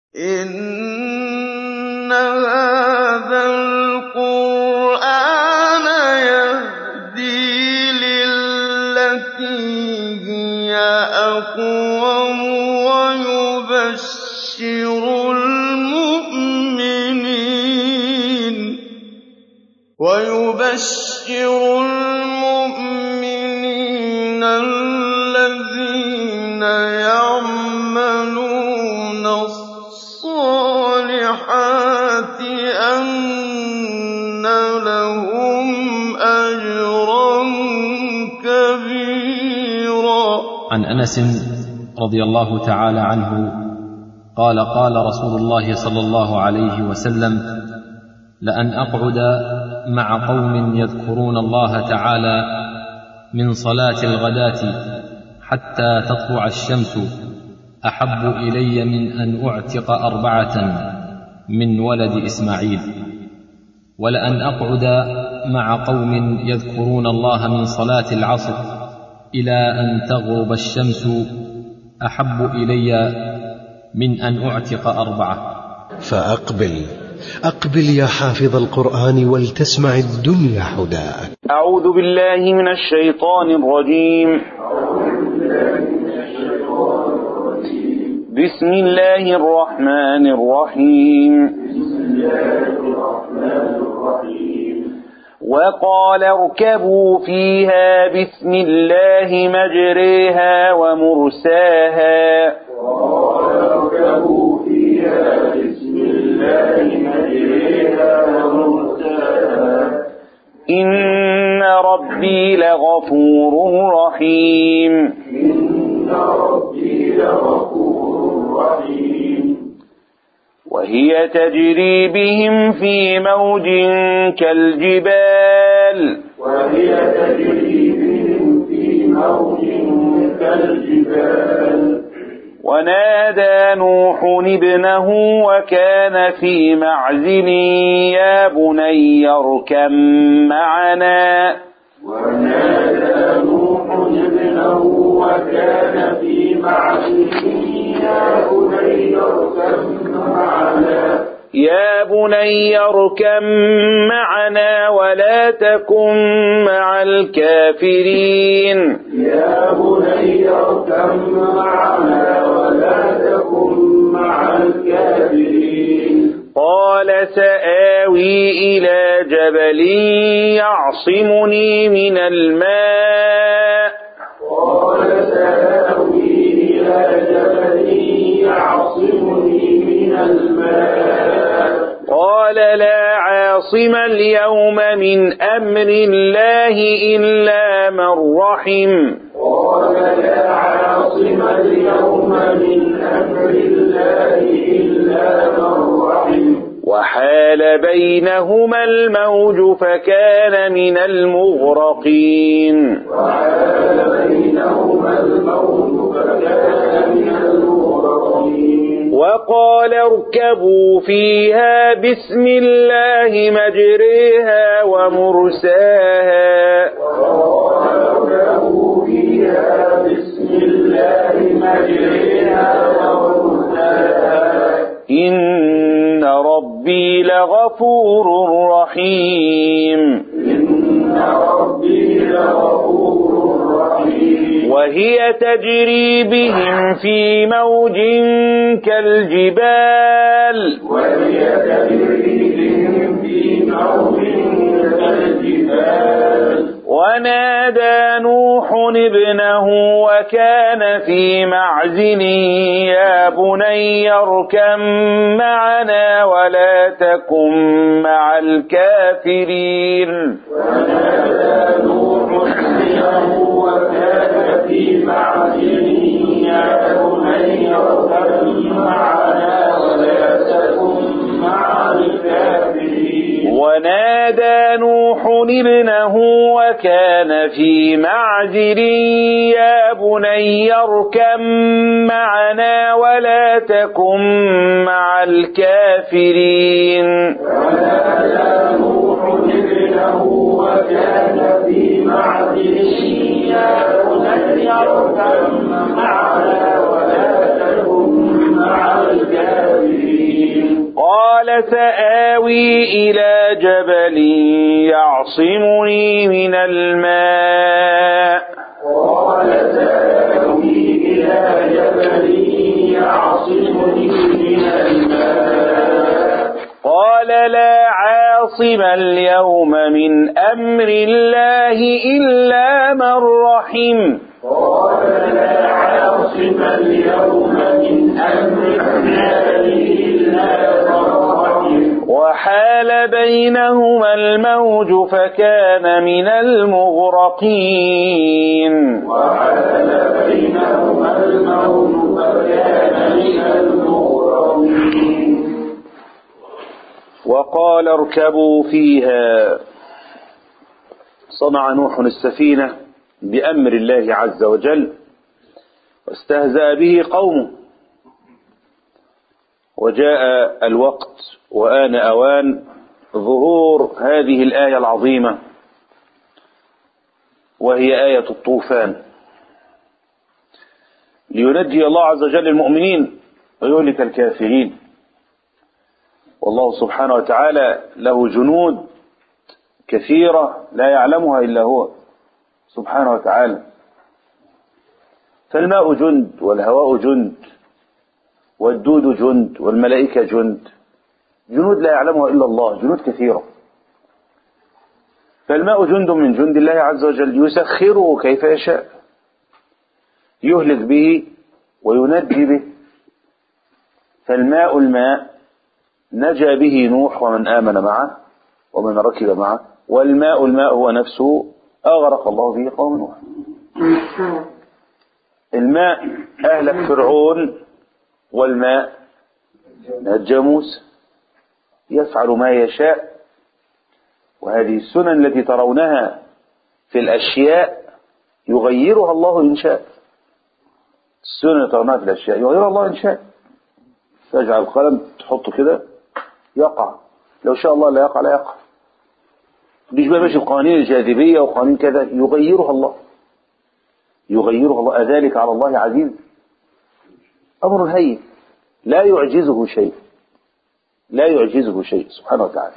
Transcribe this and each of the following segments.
إِنَّ هَٰذَا الْقُرْآنَ يَهْدِي لِلَّتِي هِيَ أَقْوَمُ وَيُبَشِّرُ الْمُؤْمِنِينَ الَّذِينَ يَعْمَلُونَ الصَّالِحَاتِ أَنَّ لَهُمْ أَجْرًا كَبِيرًا عن انس رضي الله تعالى عنه قال قال رسول الله صلى الله عليه وسلم لان اقعد مع قوم يذكرون الله تعالى من صلاه الغداه حتى تطلع الشمس احب الي من ان اعتق اربعه من ولد اسماعيل ولان اقعد مع قوم يذكرون الله من صلاه العصر الى ان تغرب الشمس احب الي من ان اعتق اربعه فأقبل أقبل يا حافظ القرآن ولتسمع الدنيا حداك أعوذ بالله من الشيطان الرجيم بسم الله الرحمن الرحيم وقال اركبوا فيها بسم الله مجريها ومرساها إن ربي لغفور رحيم وهي تجري بهم في موج كالجبال ونادى نوح ابنه وكان في معزل يا بني اركم معنا يا بني اركم معنا ولا تكن مع الكافرين قال سآوي إلى جبل يعصمني من الماء قال لا عاصم اليوم من أمر الله إلا من رحم وحال بينهما الموج فكان من المغرقين وقال اركبوا فيها بسم الله مجريها ومرساها إن ربي لغفور رحيم وهي تجري بهم في موج كالجبال ونادى نوح ابنه وكان في معزل يا بني اركم معنا ولا تكن مع الكافرين ونادى نوح ابنه وكان في معزل يا بني اركم معنا ولا تكن مع الكافرين قال سآوي إلى جبل يعصمني من الماء قال سآوي إلى جبل يعصمني من الماء قال لا عاصم اليوم من أمر الله إلا من رحم قال لا عاصم اليوم من أمر الله إلا من رحم وحال بينهما الموج فكان من المغرقين وحال بينهما الموت فكان من المغرقين وقال اركبوا فيها صنع نوح السفينة بأمر الله عز وجل واستهزأ به قومه وجاء الوقت وآن أوان ظهور هذه الآية العظيمة وهي آية الطوفان لينجي الله عز وجل المؤمنين ويهلك الكافرين والله سبحانه وتعالى له جنود كثيرة لا يعلمها إلا هو سبحانه وتعالى فالماء جند والهواء جند والدود جند والملائكة جند جنود لا يعلمها إلا الله جنود كثيرة فالماء جند من جند الله عز وجل يسخره كيف يشاء يهلك به وينجي به فالماء الماء نجا به نوح ومن آمن معه ومن ركب معه والماء الماء هو نفسه أغرق الله به قوم نوح الماء أهلك فرعون والماء نجى موسى يفعل ما يشاء وهذه السنن التي ترونها في الأشياء يغيرها الله إن شاء السنن التي ترونها في الأشياء يغيرها الله إن شاء تجعل القلم تحطه كده يقع لو شاء الله لا يقع لا يقع مش بقى ماشي بقوانين الجاذبية وقوانين كذا يغيرها الله يغيرها الله أذلك على الله عزيز أمر هين لا يعجزه شيء لا يعجزه شيء سبحانه وتعالى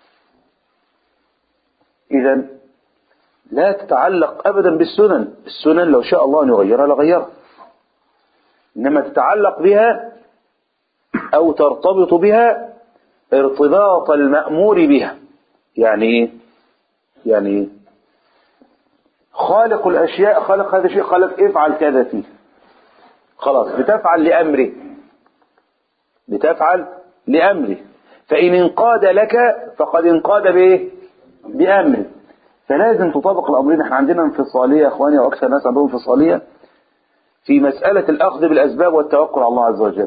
إذا لا تتعلق أبدا بالسنن السنن لو شاء الله أن يغيرها لغيرها إنما تتعلق بها أو ترتبط بها ارتباط المأمور بها يعني إيه؟ يعني إيه؟ خالق الأشياء خلق هذا الشيء خلق افعل كذا فيه خلاص بتفعل لأمره بتفعل لأمره فإن انقاد لك فقد انقاد بإيه بأمره فلازم تطابق الأمرين احنا عندنا انفصالية يا اخواني واكثر ناس عندهم انفصالية في مسألة الأخذ بالأسباب والتوكل على الله عز وجل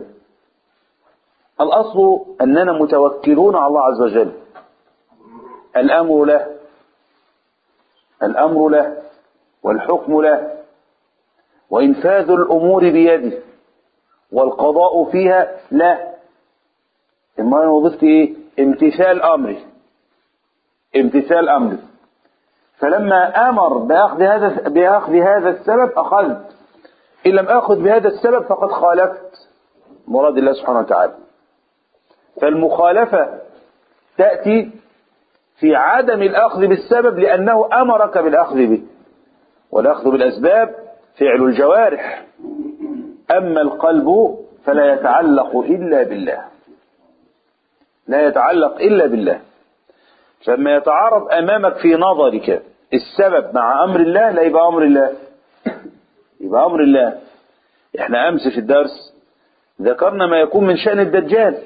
الأصل أننا متوكلون على الله عز وجل الأمر له الأمر له والحكم له وإنفاذ الأمور بيده والقضاء فيها له إما أنا وظيفتي إيه؟ امتثال أمري امتثال أمري فلما أمر بأخذ هذا بأخذ هذا السبب أخذت إن لم أخذ بهذا السبب فقد خالفت مراد الله سبحانه وتعالى فالمخالفة تأتي في عدم الأخذ بالسبب لأنه أمرك بالأخذ به والأخذ بالأسباب فعل الجوارح أما القلب فلا يتعلق إلا بالله لا يتعلق إلا بالله فلما يتعارض أمامك في نظرك السبب مع أمر الله لا يبقى أمر الله يبقى أمر الله احنا أمس في الدرس ذكرنا ما يكون من شأن الدجال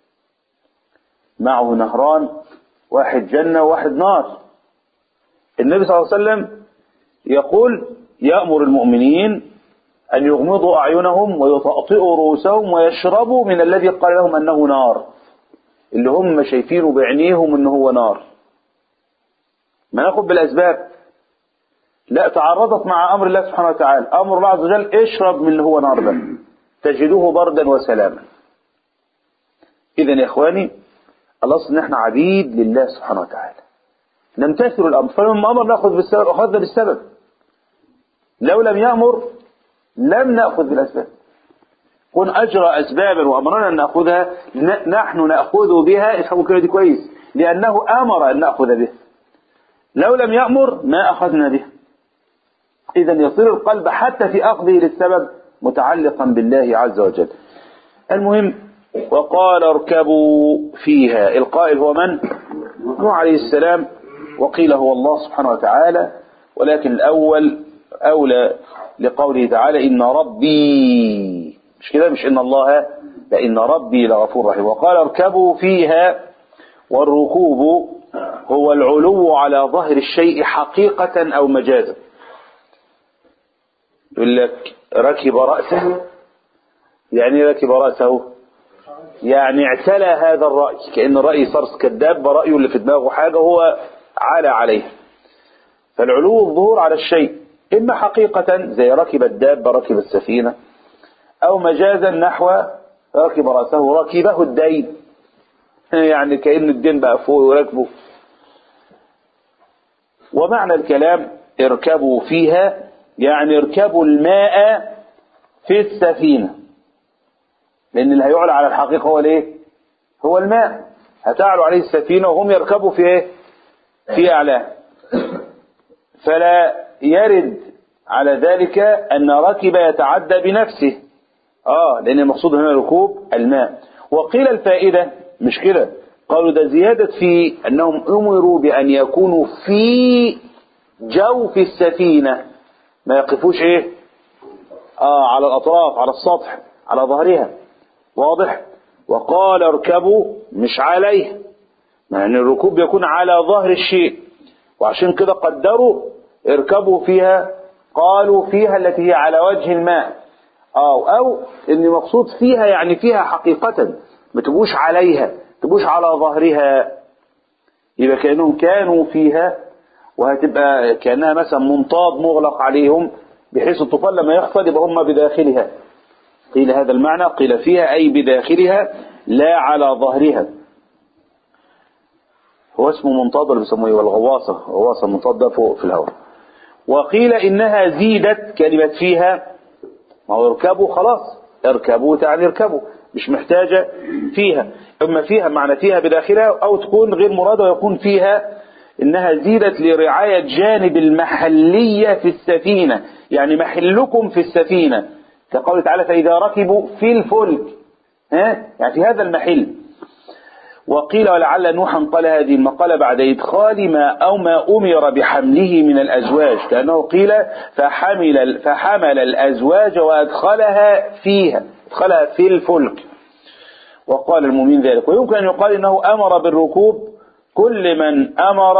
معه نهران واحد جنة وواحد نار النبي صلى الله عليه وسلم يقول يأمر المؤمنين أن يغمضوا أعينهم ويطأطئوا رؤوسهم ويشربوا من الذي قال لهم أنه نار اللي هم شايفينه بعينيهم أنه هو نار ما ناخد بالأسباب لا تعرضت مع أمر الله سبحانه وتعالى أمر الله عز وجل اشرب من اللي هو نار ده تجدوه بردا وسلاما إذا يا إخواني الأصل إن إحنا عبيد لله سبحانه وتعالى نمتثل الأمر فلما أمر نأخذ بالسبب أخذنا بالسبب لو لم يأمر لم نأخذ بالأسباب كن أجرى أسبابا وأمرنا أن نأخذها ن- نحن نأخذ بها افهموا الكلمة دي كويس لأنه أمر أن نأخذ به لو لم يأمر ما أخذنا به إذا يصير القلب حتى في أخذه للسبب متعلقا بالله عز وجل المهم وقال اركبوا فيها القائل هو من نوح عليه السلام وقيل هو الله سبحانه وتعالى ولكن الأول أولى لقوله تعالى إن ربي مش كده مش إن الله لا إن ربي لغفور رحيم وقال اركبوا فيها والركوب هو العلو على ظهر الشيء حقيقة أو مجازا يقول لك ركب رأسه يعني إيه ركب رأسه يعني اعتلى هذا الرأي كأن الرأي صار كذاب رأيه اللي في دماغه حاجة هو عالى عليه فالعلو الظهور على الشيء إما حقيقة زي ركب الدابة ركب السفينة أو مجازا نحو ركب رأسه ركبه الدين يعني كأن الدين بقى فوق وركبه ومعنى الكلام اركبوا فيها يعني اركبوا الماء في السفينة لأن اللي هيعلى على الحقيقة هو الايه هو الماء هتعلو عليه السفينة وهم يركبوا في ايه في أعلاه فلا يرد على ذلك أن ركب يتعدى بنفسه آه لأن المقصود هنا ركوب الماء وقيل الفائدة مش كده قالوا ده زيادة في أنهم أمروا بأن يكونوا في جوف السفينة ما يقفوش إيه آه على الأطراف على السطح على ظهرها واضح وقال اركبوا مش عليه يعني الركوب يكون على ظهر الشيء وعشان كده قدروا اركبوا فيها قالوا فيها التي هي على وجه الماء أو أو إن مقصود فيها يعني فيها حقيقة ما تبقوش عليها تبقوش على ظهرها يبقى كأنهم كانوا فيها وهتبقى كأنها مثلا منطاد مغلق عليهم بحيث الطوفان لما يحصل يبقى هم بداخلها قيل هذا المعنى قيل فيها أي بداخلها لا على ظهرها هو اسمه منطاد ولا بيسموه ايه والغواصة غواصة المنطاد ده فوق في الهواء وقيل إنها زيدت كلمة فيها ما هو اركبوا خلاص اركبوا تعني اركبوا مش محتاجة فيها إما فيها معنى فيها بداخلها أو تكون غير مرادة ويكون فيها إنها زيدت لرعاية جانب المحلية في السفينة يعني محلكم في السفينة كقول تعالى فإذا ركبوا في الفلك ها يعني في هذا المحل وقيل ولعل نوحا قال هذه المقالة بعد إدخال ما أو ما أمر بحمله من الأزواج كأنه قيل فحمل, فحمل الأزواج وأدخلها فيها أدخلها في الفلك وقال المؤمن ذلك ويمكن أن يقال إنه أمر بالركوب كل من أمر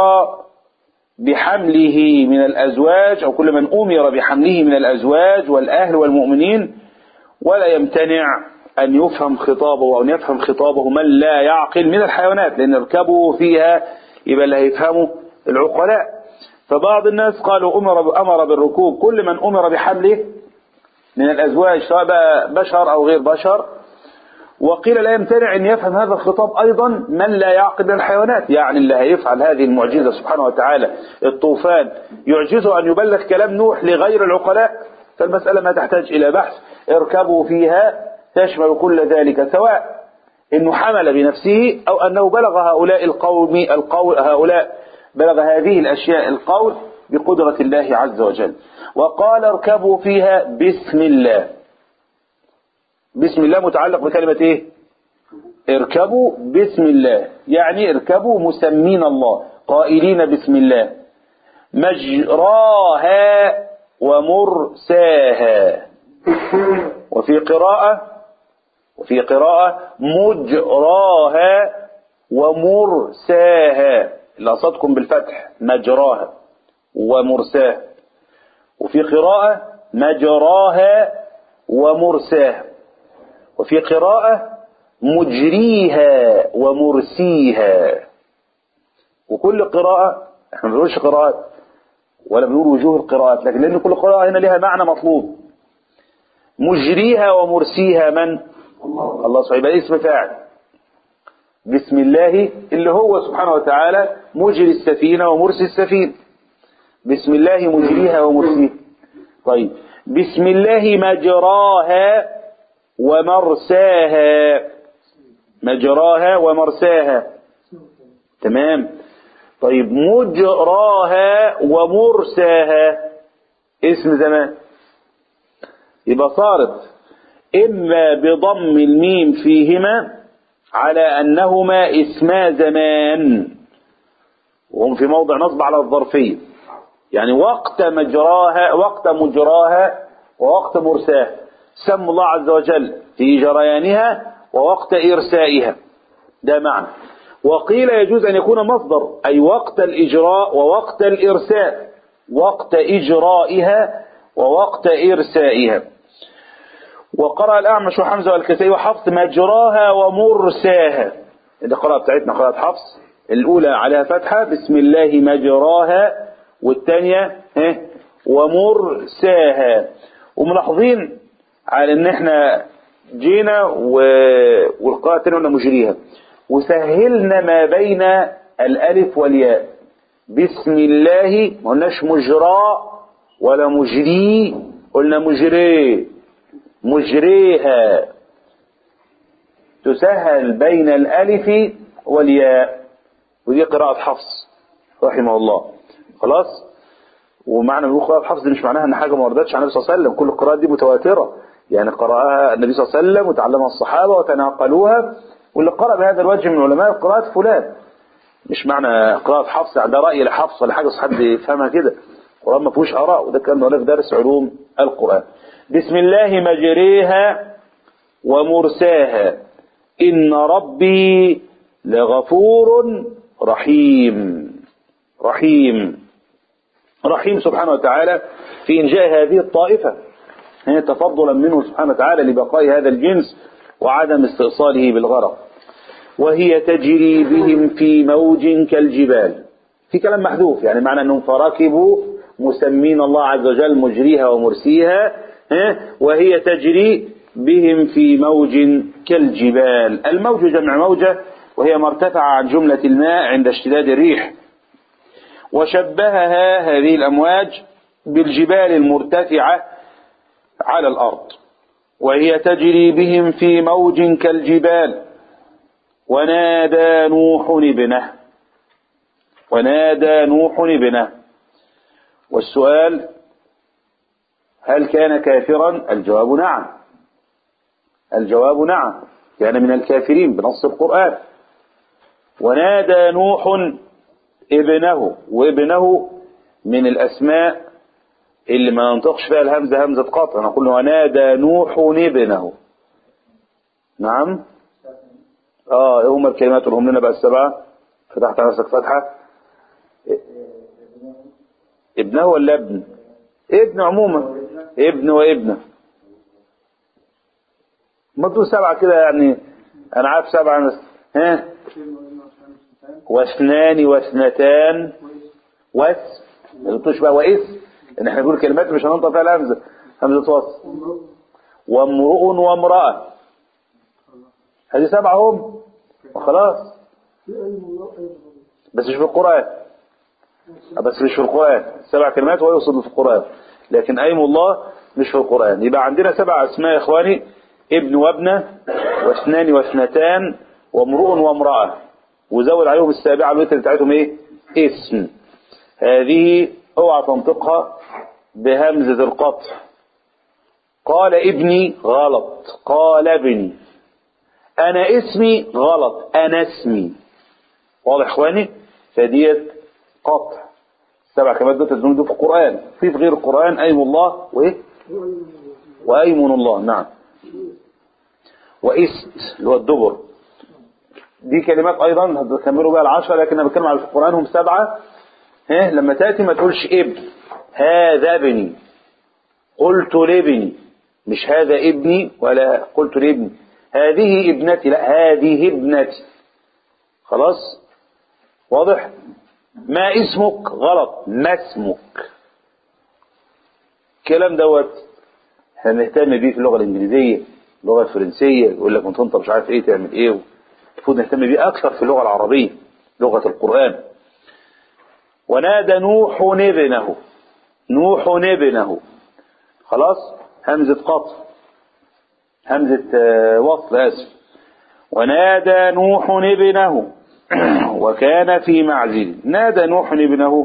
بحمله من الأزواج أو كل من أمر بحمله من الأزواج والأهل والمؤمنين ولا يمتنع أن يفهم خطابه أو أن يفهم خطابه من لا يعقل من الحيوانات لأن يركبوا فيها يبقى اللي هيفهموا العقلاء فبعض الناس قالوا أمر أمر بالركوب كل من أمر بحمله من الأزواج سواء بقى بشر أو غير بشر وقيل لا يمتنع أن يفهم هذا الخطاب أيضا من لا يعقل من الحيوانات يعني اللي هيفعل هذه المعجزة سبحانه وتعالى الطوفان يعجزه أن يبلغ كلام نوح لغير العقلاء فالمسألة ما تحتاج إلى بحث اركبوا فيها تشمل كل ذلك سواء انه حمل بنفسه او انه بلغ هؤلاء القوم القول هؤلاء بلغ هذه الاشياء القول بقدرة الله عز وجل وقال اركبوا فيها بسم الله بسم الله متعلق بكلمة ايه اركبوا بسم الله يعني اركبوا مسمين الله قائلين بسم الله مجراها ومرساها وفي قراءة وفي قراءة مجراها ومرساها لأصدكم بالفتح مجراها ومرساها وفي قراءة مجراها ومرساها وفي قراءة مجريها ومرسيها وكل قراءة احنا ما بنقولش قراءات ولا بنقول وجوه القراءات لكن لأن كل قراءة هنا لها معنى مطلوب مجريها ومرسيها من الله سبحانه يبقى اسم فاعل بسم الله اللي هو سبحانه وتعالى مجري السفينة ومرسي السفينة بسم الله مجريها ومرسيها طيب بسم الله مجراها ومرساها مجراها ومرساها تمام طيب مجراها ومرساها اسم زمان يبقى صارت إما بضم الميم فيهما على أنهما اسما زمان وهم في موضع نصب على الظرفية يعني وقت مجراها وقت مجراها ووقت مرساها سموا الله عز وجل في جريانها ووقت إرسائها ده معنى وقيل يجوز أن يكون مصدر أي وقت الإجراء ووقت الإرساء وقت إجرائها ووقت إرسائها وقرأ الأعمش وحمزة والكسائي وحفص مجراها ومرساها ده قراءة بتاعتنا قراءة حفص الأولى عليها فتحة بسم الله مجراها والثانية ها ومرساها وملاحظين على ان احنا جينا و... والقراءة الثانية قلنا مجريها وسهلنا ما بين الألف والياء بسم الله ما قلناش مجرى ولا مجري قلنا مجري مجريها تسهل بين الألف والياء ودي قراءة حفص رحمه الله خلاص ومعنى نقول قراءة حفص دي مش معناها ان حاجة ما وردتش عن النبي صلى الله عليه وسلم كل القراءات دي متواترة يعني قرأها النبي صلى الله عليه وسلم وتعلمها الصحابة وتناقلوها واللي قرأ بهذا الوجه من علماء قراءة فلان مش معنى قراءة حفص يعني ده رأي لحفص ولا حاجة حد يفهمها كده القرآن ما فيهوش آراء وده كان هناك درس علوم القرآن بسم الله مجريها ومرساها إن ربي لغفور رحيم رحيم رحيم سبحانه وتعالى في إنجاء هذه الطائفة هي تفضلا منه سبحانه وتعالى لبقاء هذا الجنس وعدم استئصاله بالغرق وهي تجري بهم في موج كالجبال في كلام محذوف يعني معنى أنهم فركبوا مسمين الله عز وجل مجريها ومرسيها وهي تجري بهم في موج كالجبال الموج جمع موجة وهي ما ارتفع عن جملة الماء عند اشتداد الريح وشبهها هذه الأمواج بالجبال المرتفعة على الأرض وهي تجري بهم في موج كالجبال ونادى نوح ابنه ونادى نوح ابنه والسؤال هل كان كافرا الجواب نعم الجواب نعم كان من الكافرين بنص القرآن ونادى نوح ابنه وابنه من الأسماء اللي ما ننطقش فيها الهمزة همزة قطع نقول ونادى نوح ابنه نعم اه هم الكلمات اللي هم لنا بقى السبعة فتحت على نفسك فتحة ابنه ولا ابن ابن عموما ابن وابنه ما تقول سبعة كده يعني انا عارف سبعة بس ها واثنان واثنتان واس ما تقولش بقى واس ان احنا نقول كلمات مش هننطق فيها الهمزه همزه وصل وامرؤ وامراه هذه سبعة هم وخلاص بس مش في القرآن بس مش في القرآن سبع كلمات هو يوصل في القرآن لكن أيم الله مش في القرآن يبقى عندنا سبع أسماء يا إخواني ابن وابنة واثنان واثنتان وامرؤ وامرأة وزود عليهم السابعة الوتر بتاعتهم ايه اسم هذه اوعى تنطقها بهمزة القطع قال ابني غلط قال ابني انا اسمي غلط انا اسمي واضح اخواني فديت قطع سبع كلمات دول تدون دول في القرآن في في غير القرآن أيم الله وإيه وأيمن الله نعم وإست اللي هو الدبر دي كلمات أيضا هتكملوا بقى العشرة لكن أنا بتكلم على في القرآن هم سبعة ها لما تأتي ما تقولش ابن هذا ابني قلت لابني مش هذا ابني ولا قلت لابني هذه ابنتي لا هذه ابنتي خلاص واضح ما اسمك غلط ما اسمك الكلام دوت هنهتم بيه في اللغة الإنجليزية اللغة الفرنسية يقول لك انت مش عارف ايه تعمل ايه المفروض نهتم بيه أكثر في اللغة العربية لغة القرآن ونادى نوح ابنه نوح ابنه خلاص همزة قطع همزة آه، وصل آسف ونادى نوح ابنه وكان في معزل نادى نوح ابنه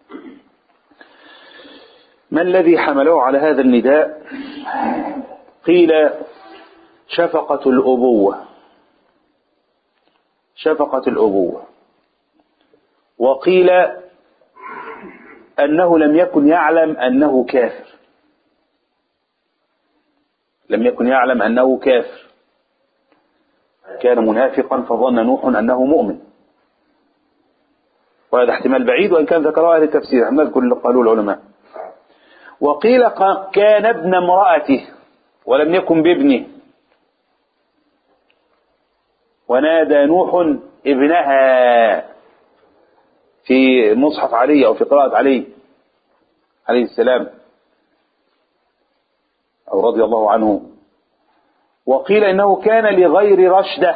ما الذي حمله على هذا النداء قيل شفقة الأبوة شفقة الأبوة وقيل أنه لم يكن يعلم أنه كافر لم يكن يعلم أنه كافر كان منافقا فظن نوح أنه مؤمن وهذا احتمال بعيد وإن كان ذكره أهل التفسير نذكر اللي قالوا العلماء وقيل ق- كان ابن امرأته ولم يكن بابنه ونادى نوح ابنها في مصحف علي أو في قراءة علي عليه السلام أو رضي الله عنه وقيل إنه كان لغير رشدة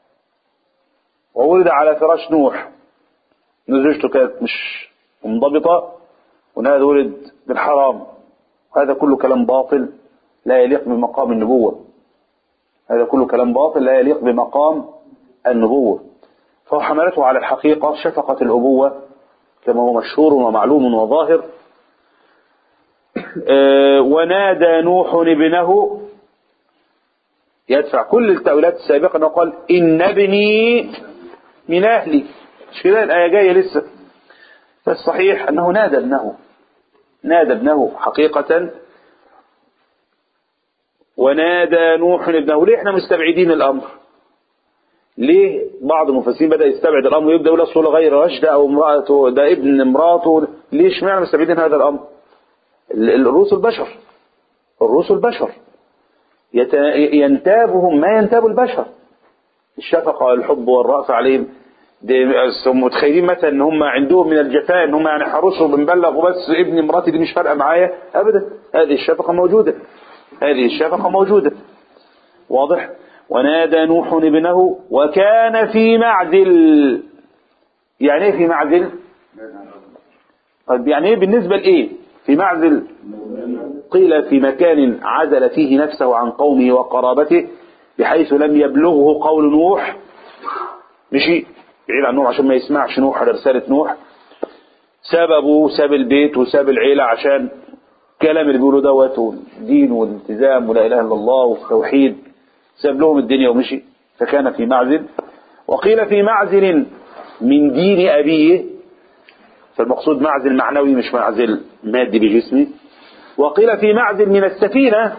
وولد على فراش نوح إن زوجته كانت مش منضبطة وهذا ولد بالحرام هذا كله كلام باطل لا يليق بمقام النبوة هذا كله كلام باطل لا يليق بمقام النبوة فهو حملته على الحقيقة شفقة الأبوة كما هو مشهور ومعلوم وظاهر آه، ونادى نوح ابنه يدفع كل التأويلات السابقة أنه قال إن ابني من أهلي مش كده الآية جاية لسه فالصحيح أنه نادى ابنه نادى ابنه حقيقة ونادى نوح ابنه ليه احنا مستبعدين الأمر ليه بعض المفسرين بدأ يستبعد الأمر ويبدأ يقول أصله غير رشد أو امرأته ده ابن امراته ليش معنى مستبعدين هذا الأمر ال- الرسل بشر الرسل بشر يت- ينتابهم ما ينتاب البشر الشفقة والحب والرأف عليهم دي هم متخيلين مثلا ان هم عندهم من الجفاء ان هم يعني حرسوا بنبلغ وبس ابن مراتي دي مش فارقه معايا ابدا هذه الشفقه موجوده هذه الشفقه موجوده واضح ونادى نوح ابنه وكان في معزل يعني ايه في معزل طيب يعني ايه بالنسبه لايه في معزل قيل في مكان عزل فيه نفسه عن قومه وقرابته بحيث لم يبلغه قول نوح مشي بعيد عن نوح عشان ما يسمعش نوح على رسالة نوح ساب أبوه ساب البيت وساب العيلة عشان كلام اللي بيقولوا دوت والدين والالتزام ولا إله إلا الله والتوحيد ساب لهم الدنيا ومشي فكان في معزل وقيل في معزل من دين أبيه فالمقصود معزل معنوي مش معزل مادي بجسمه وقيل في معزل من السفينة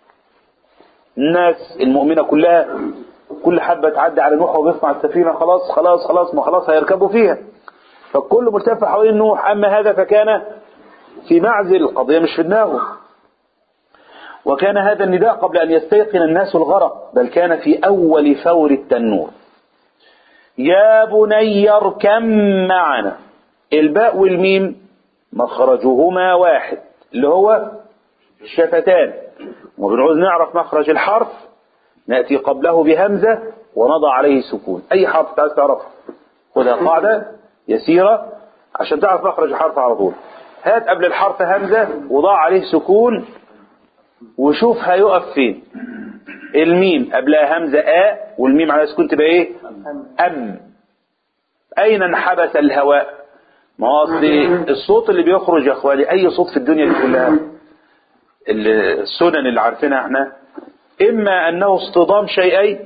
الناس المؤمنة كلها كل حبة تعدي على نوح وبيصنع السفينة خلاص خلاص خلاص ما خلاص هيركبوا فيها فالكل ملتف حوالين نوح أما هذا فكان في معزل القضية مش في دماغه وكان هذا النداء قبل أن يستيقن الناس الغرق بل كان في أول فور التنور يا بني اركم معنا الباء والميم مخرجهما واحد اللي هو الشفتان وبنعوز نعرف مخرج الحرف نأتي قبله بهمزة ونضع عليه سكون أي حرف عايز تعرفه خذها قاعدة يسيرة عشان تعرف مخرج الحرف على طول هات قبل الحرف همزة وضع عليه سكون وشوف هيقف فين الميم قبلها همزة آ والميم على سكون تبقى ايه أم أين انحبس الهواء ما هو أصل الصوت اللي بيخرج يا اخواني أي صوت في الدنيا دي كلها السنن اللي عارفينها احنا إما أنه اصطدام شيئين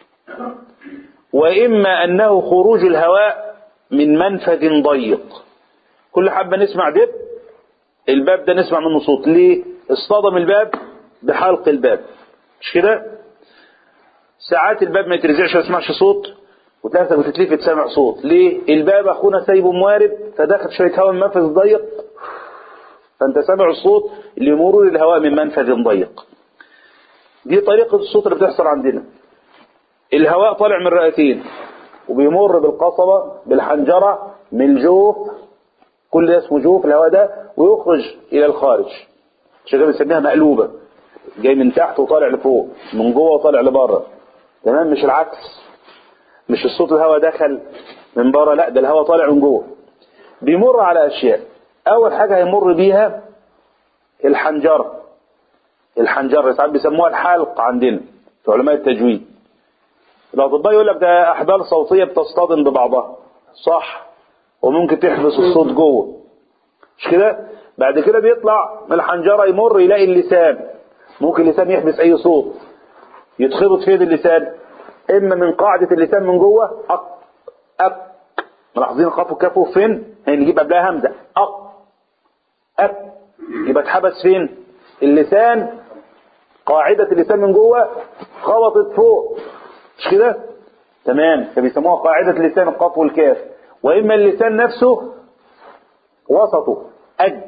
وإما أنه خروج الهواء من منفذ ضيق كل حبة نسمع دب الباب ده نسمع منه صوت ليه اصطدم الباب بحلق الباب مش كده ساعات الباب ما يترزعش ما يسمعش صوت وتلاقي بتتلفت سامع صوت ليه الباب اخونا سايبه موارب فدخل شويه هواء من منفذ ضيق فانت سامع الصوت لمرور الهواء من منفذ ضيق دي طريقة الصوت اللي بتحصل عندنا الهواء طالع من الرئتين وبيمر بالقصبة بالحنجرة من الجوف كل ده اسمه جوف الهواء ده ويخرج إلى الخارج عشان كده بنسميها مقلوبة جاي من تحت وطالع لفوق من جوه وطالع لبره تمام مش العكس مش الصوت الهواء دخل من بره لا ده الهواء طالع من جوه بيمر على أشياء أول حاجة هيمر بيها الحنجرة الحنجرة ساعات بيسموها الحلق عندنا في علماء التجويد الأطباء يقول لك ده أحبال صوتية بتصطدم ببعضها صح وممكن تحبس الصوت جوه مش كده بعد كده بيطلع من الحنجرة يمر يلاقي اللسان ممكن اللسان يحبس أي صوت يتخبط فين اللسان إما من قاعدة اللسان من جوه أق أق ملاحظين قاف وكاف فين هنجيب قبلها همزة أق أق يبقى اتحبس فين اللسان قاعدة اللسان من جوه خبطت فوق مش كده تمام فبيسموها قاعدة اللسان القاف والكاف وإما اللسان نفسه وسطه أج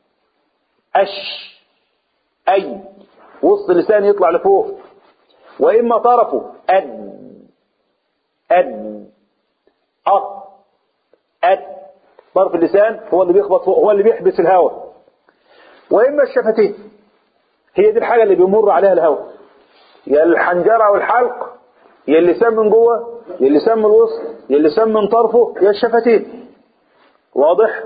أش أي وسط اللسان يطلع لفوق وإما طرفه أد أد أط أد طرف اللسان هو اللي بيخبط فوق هو اللي بيحبس الهواء وإما الشفتين هي دي الحاجة اللي بيمر عليها الهواء يا الحنجرة والحلق يا اللسان من جوه يا اللسان من الوسط يا اللسان من طرفه يا الشفتين واضح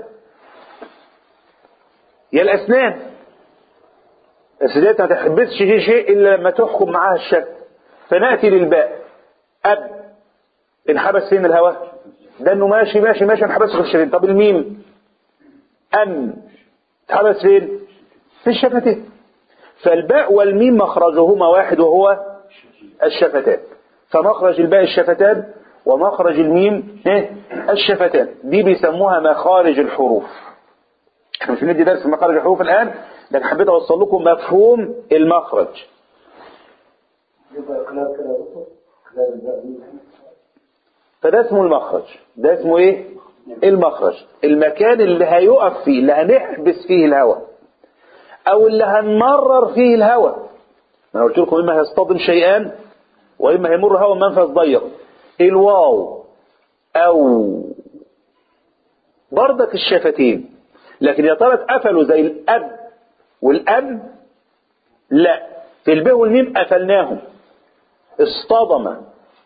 يا الأسنان السدات ما تحبسش فيه شيء إلا لما تحكم معاها الشك فنأتي للباء أب انحبس فين الهواء ده انه ماشي ماشي ماشي انحبس في الشفتين طب الميم أم اتحبس فين في الشفتين فالباء والميم مخرجهما واحد وهو الشفتان فمخرج الباء الشفتان ومخرج الميم إيه؟ الشفتان دي بيسموها مخارج الحروف احنا مش بندي درس في مخارج الحروف الآن لكن حبيت أوصل لكم مفهوم المخرج فده اسمه المخرج ده اسمه ايه المخرج المكان اللي هيقف فيه اللي هنحبس فيه الهواء او اللي هنمرر فيه الهواء انا قلت لكم اما هيصطدم شيئان واما هيمر هواء منفذ ضيق الواو او بردك الشفتين لكن يا ترى اتقفلوا زي الاب والام لا في الب والميم قفلناهم اصطدم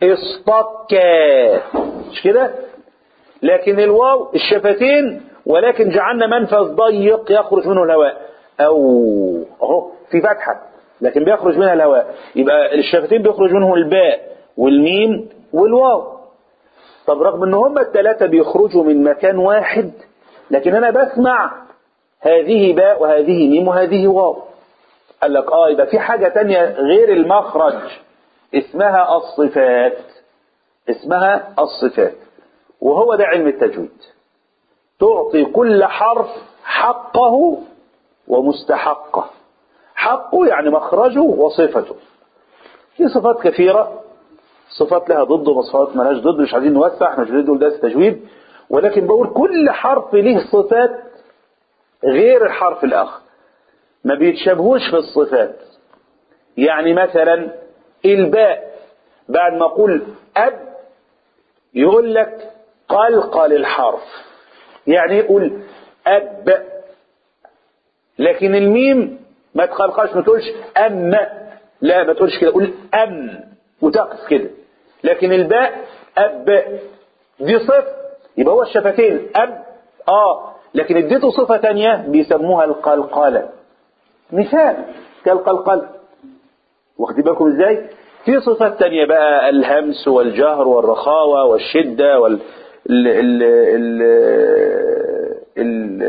اصطكا مش كده لكن الواو الشفتين ولكن جعلنا منفذ ضيق يخرج منه الهواء او اهو في فتحه لكن بيخرج منها الهواء يبقى الشفتين بيخرج منهم الباء والميم والواو طب رغم ان هما الثلاثه بيخرجوا من مكان واحد لكن انا بسمع هذه باء وهذه ميم وهذه واو قال لك اه يبقى في حاجه تانية غير المخرج اسمها الصفات اسمها الصفات وهو ده علم التجويد تعطي كل حرف حقه ومستحقه حقه يعني مخرجه وصفته في صفات كثيرة صفات لها ضد وصفات ملهاش ضد مش عايزين نوسع احنا مش عايزين نقول درس تجويد ولكن بقول كل حرف له صفات غير الحرف الآخر ما بيتشابهوش في الصفات يعني مثلا الباء بعد ما اقول اب يقول لك قلقل الحرف يعني يقول اب لكن الميم ما تقلقلش ما تقولش ام لا ما تقولش كده قول ام وتقف كده لكن الباء اب دي صفه يبقى هو الشفتين اب اه لكن اديته صفه تانية بيسموها القلقله مثال كالقلقله واخدين بالكم ازاي في صفات تانية بقى الهمس والجهر والرخاوة والشدة وال ال... ال... ال... ال...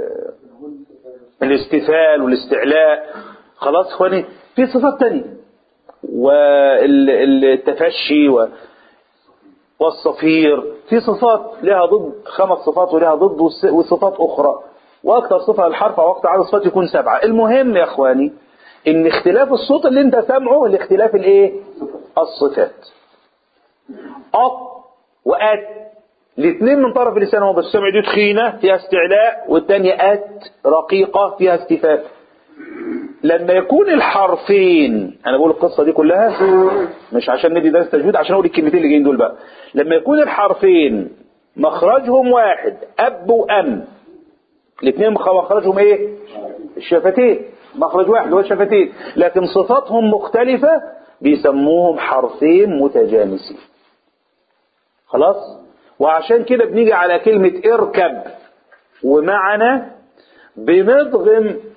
الاستفال والاستعلاء خلاص اخواني في صفات تانية والتفشي و... والصفير في صفات لها ضد خمس صفات ولها ضد وصفات اخرى واكثر صفة الحرف او اكثر عدد صفات يكون سبعة المهم يا اخواني ان اختلاف الصوت اللي انت سامعه لاختلاف الايه الصفات أط وأت الاثنين من طرف اللسان هو بس سمع دي تخينة فيها استعلاء والثانية أت رقيقة فيها استفاف لما يكون الحرفين انا بقول القصة دي كلها مش عشان ندي درس تجويد عشان اقول الكلمتين اللي جايين دول بقى لما يكون الحرفين مخرجهم واحد اب وام الاثنين مخرجهم ايه الشفتين مخرج واحد هو الشفتين لكن صفاتهم مختلفة بيسموهم حرفين متجانسين خلاص وعشان كده بنيجي على كلمة اركب ومعنا بنضغم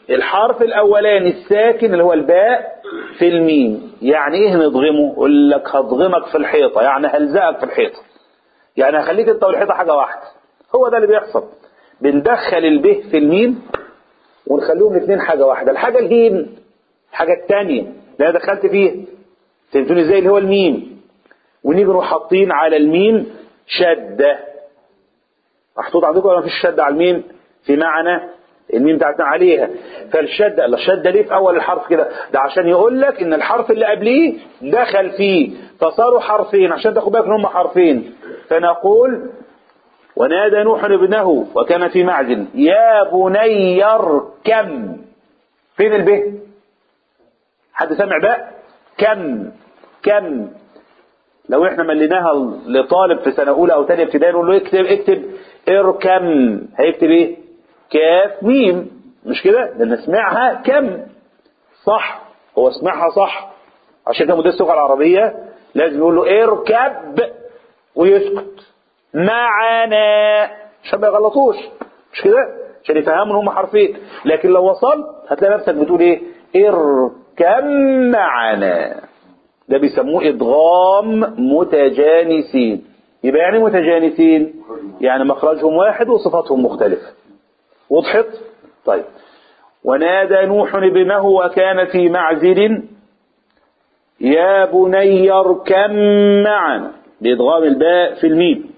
الحرف الاولاني الساكن اللي هو الباء في الميم يعني ايه نضغمه يقول لك هضغمك في الحيطه يعني هلزقك في الحيطه يعني هخليك انت والحيطه حاجه واحده هو ده اللي بيحصل بندخل الب في الميم ونخليهم الاثنين حاجه واحده الحاجه الهين الحاجه الثانيه اللي انا دخلت فيها فهمتوني ازاي اللي هو الميم ونيجي نروح حاطين على الميم شده محطوط عندكم ولا مفيش شده على الميم في معنى الميم بتاعتنا عليها فالشده لا الشده ليه في اول الحرف كده ده عشان يقول لك ان الحرف اللي قبليه دخل فيه فصاروا حرفين عشان تاخد بالك ان هم حرفين فنقول ونادى نوح ابنه وكان في معزل يا بني اركم فين الب حد سمع بقى كم كم لو احنا مليناها لطالب في سنه اولى او ثانيه ابتدائي نقول له اكتب اكتب اركم هيكتب ايه كاف ميم مش كده لان سمعها كم صح هو سمعها صح عشان كده مدرس اللغه العربيه لازم يقول له اركب ويسكت معنا عشان ما يغلطوش مش كده عشان يفهموا ان هم حرفين لكن لو وصلت هتلاقي نفسك بتقول ايه اركب معنا ده بيسموه ادغام متجانسين يبقى يعني متجانسين يعني مخرجهم واحد وصفاتهم مختلفه وضحت طيب ونادى نوح ابنه وكان في معزل يا بني اركب معنا بإدغام الباء في الميم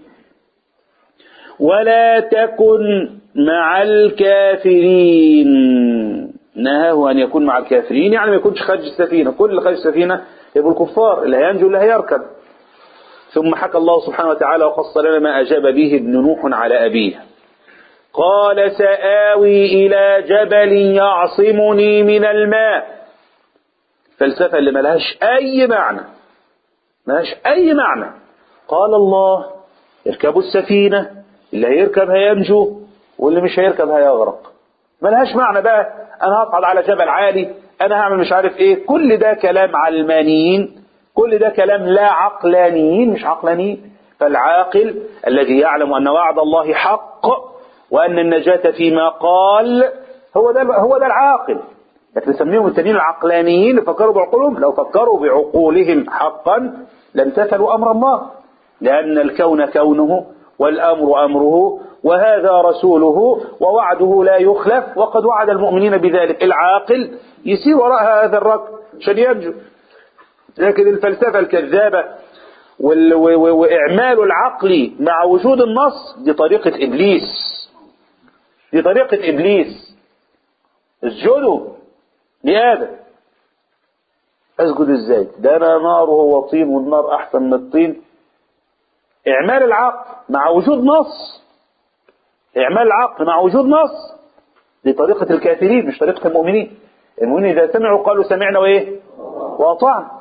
ولا تكن مع الكافرين نهاه أن يكون مع الكافرين يعني ما يكونش خارج السفينة كل اللي خارج السفينة يبقوا الكفار اللي هينجو اللي هيركب ثم حكى الله سبحانه وتعالى وقص لنا ما أجاب به ابن نوح على أبيه قال سآوي إلى جبل يعصمني من الماء فلسفة اللي ملهاش أي معنى ملهاش أي معنى قال الله اركبوا السفينة اللي هيركب هينجو واللي مش هيركب هيغرق ملهاش معنى بقى أنا هصعد على جبل عالي أنا هعمل مش عارف إيه كل ده كلام علمانيين كل ده كلام لا عقلانيين مش عقلانيين فالعاقل الذي يعلم أن وعد الله حق وأن النجاة فيما قال هو ده هو ده العاقل لكن نسميهم التانيين العقلانيين اللي فكروا بعقولهم لو فكروا بعقولهم حقا لامتثلوا أمر الله لأن الكون كونه والأمر أمره وهذا رسوله ووعده لا يخلف وقد وعد المؤمنين بذلك العاقل يسير وراء هذا الركب عشان ينجو لكن الفلسفة الكذابة وال- و- و- وإعمال العقل مع وجود النص دي طريقة إبليس دي طريقة إبليس اسجدوا لآدم أسجد إزاي ده أنا نار وهو طين والنار أحسن من الطين إعمال العقل مع وجود نص إعمال العقل مع وجود نص دي طريقة الكافرين مش طريقة المؤمنين المؤمنين إذا سمعوا قالوا سمعنا وإيه وأطعنا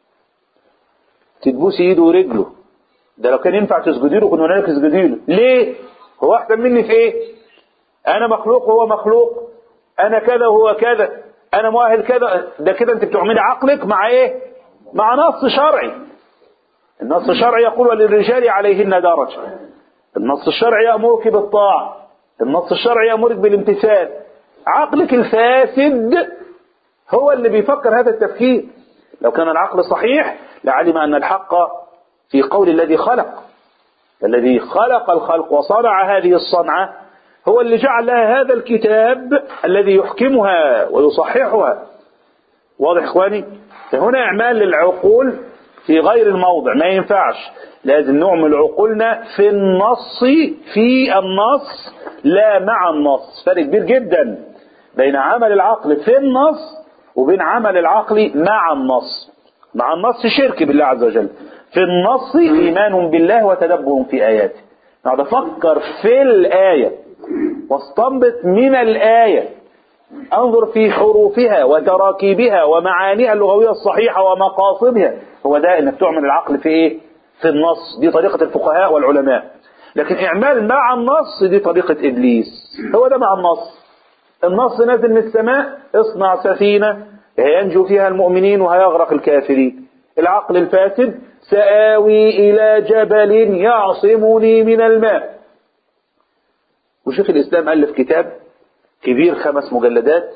تتبوسي إيده ورجله ده لو كان ينفع تسجدي له كنا نقول لك اسجدي له ليه هو أحسن مني في إيه أنا مخلوق وهو مخلوق أنا كذا وهو كذا أنا مؤهل كذا ده كده أنت بتعملي عقلك مع إيه مع نص شرعي النص الشرعي يقول وللرجال عليهن درجة النص الشرعي يأمرك بالطاعة النص الشرعي يأمرك بالامتثال عقلك الفاسد هو اللي بيفكر هذا التفكير لو كان العقل صحيح لعلم أن الحق في قول الذي خلق الذي خلق الخلق وصنع هذه الصنعة هو اللي جعل لها هذا الكتاب الذي يحكمها ويصححها واضح إخواني فهنا إعمال للعقول في غير الموضع ما ينفعش لازم نعمل عقولنا في النص في النص لا مع النص فرق كبير جدا بين عمل العقل في النص وبين عمل العقل مع النص مع النص شرك بالله عز وجل في النص إيمان بالله وتدبر في آياته نقعد أفكر في الآية واستنبط من الآية انظر في حروفها وتراكيبها ومعانيها اللغوية الصحيحة ومقاصدها هو ده انك تعمل العقل في ايه في النص دي طريقة الفقهاء والعلماء لكن اعمال مع النص دي طريقة ابليس هو ده مع النص النص نازل من السماء اصنع سفينة ينجو فيها المؤمنين وهيغرق الكافرين العقل الفاسد سآوي إلى جبل يعصمني من الماء وشيخ الإسلام ألف كتاب كبير خمس مجلدات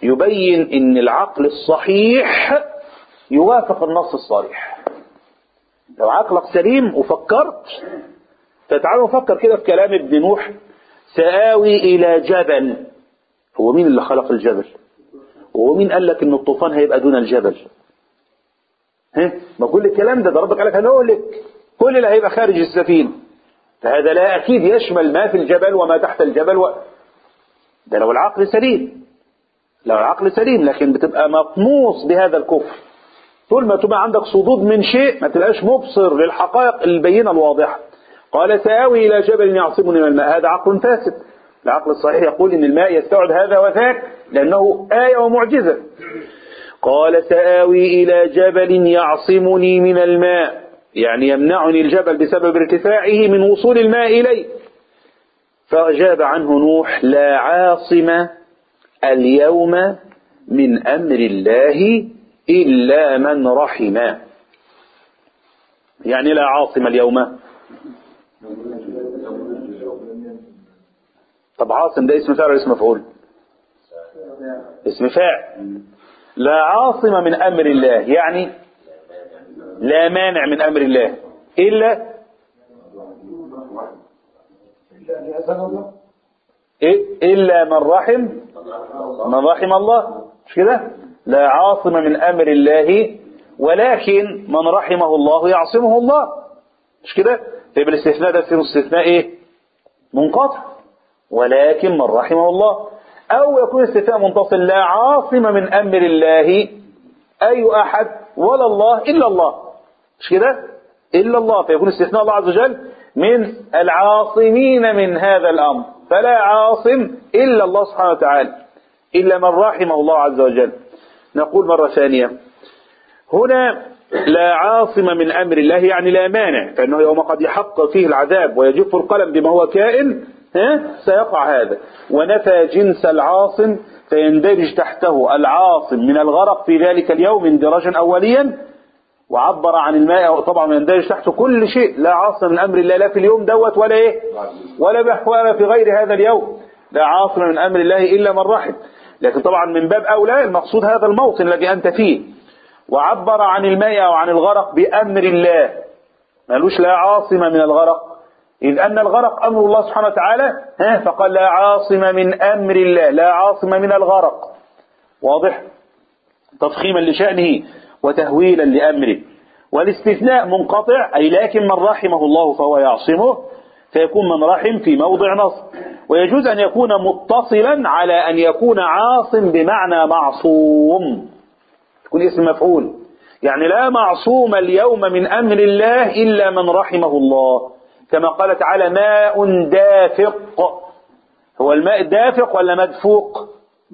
يبين ان العقل الصحيح يوافق النص الصريح لو عقلك سليم وفكرت فتعالوا نفكر كده في كلام ابن نوح سآوي إلى جبل هو مين اللي خلق الجبل وهو مين قال لك ان الطوفان هيبقى دون الجبل ها ما كل الكلام ده ده ربك قال لك هنقول لك كل اللي هيبقى خارج السفينه فهذا لا اكيد يشمل ما في الجبل وما تحت الجبل و... ده لو العقل سليم لو العقل سليم لكن بتبقى مطموس بهذا الكفر طول ما تبقى عندك صدود من شيء ما تبقاش مبصر للحقائق البينة الواضحة قال سآوي إلى جبل يعصمني من الماء هذا عقل فاسد العقل الصحيح يقول إن الماء يستوعب هذا وذاك لأنه آية ومعجزة قال سآوي إلى جبل يعصمني من الماء يعني يمنعني الجبل بسبب ارتفاعه من وصول الماء إليه فأجاب عنه نوح لا عاصم اليوم من أمر الله إلا من رحم يعني لا عاصم اليوم طب عاصم ده اسم فاعل ولا اسم مفعول اسم فاعل لا عاصم من أمر الله يعني لا مانع من أمر الله إلا إيه؟ إلا من رحم من رحم الله مش كده لا عاصم من أمر الله ولكن من رحمه الله يعصمه الله مش كده فيبقى الاستثناء ده اسمه استثناء ايه منقطع ولكن من رحمه الله أو يكون استثناء منتصل لا عاصم من أمر الله أي أحد ولا الله إلا الله مش كده إلا الله فيكون استثناء الله عز وجل من العاصمين من هذا الأمر فلا عاصم إلا الله سبحانه وتعالى إلا من رحمه الله عز وجل نقول مرة ثانية هنا لا عاصم من أمر الله يعني لا مانع فإنه يوم قد يحق فيه العذاب ويجف القلم بما هو كائن ها سيقع هذا ونفى جنس العاصم فيندرج تحته العاصم من الغرق في ذلك اليوم اندراجا أوليا وعبر عن الماء طبعا يندرج تحته كل شيء لا عاصم من أمر الله لا في اليوم دوت ولا إيه ولا بحوانا في غير هذا اليوم لا عاصم من أمر الله إلا من رحم لكن طبعا من باب أولى المقصود هذا الموطن الذي أنت فيه وعبر عن الماء أو عن الغرق بأمر الله مالوش لا عاصم من الغرق إذ أن الغرق أمر الله سبحانه وتعالى ها فقال لا عاصم من أمر الله لا عاصم من الغرق واضح تفخيما لشأنه وتهويلا لأمره والاستثناء منقطع أي لكن من رحمه الله فهو يعصمه فيكون من رحم في موضع نصب ويجوز أن يكون متصلا على أن يكون عاصم بمعنى معصوم تكون اسم مفعول يعني لا معصوم اليوم من أمر الله إلا من رحمه الله كما قال تعالى ماء دافق هو الماء دافق ولا مدفوق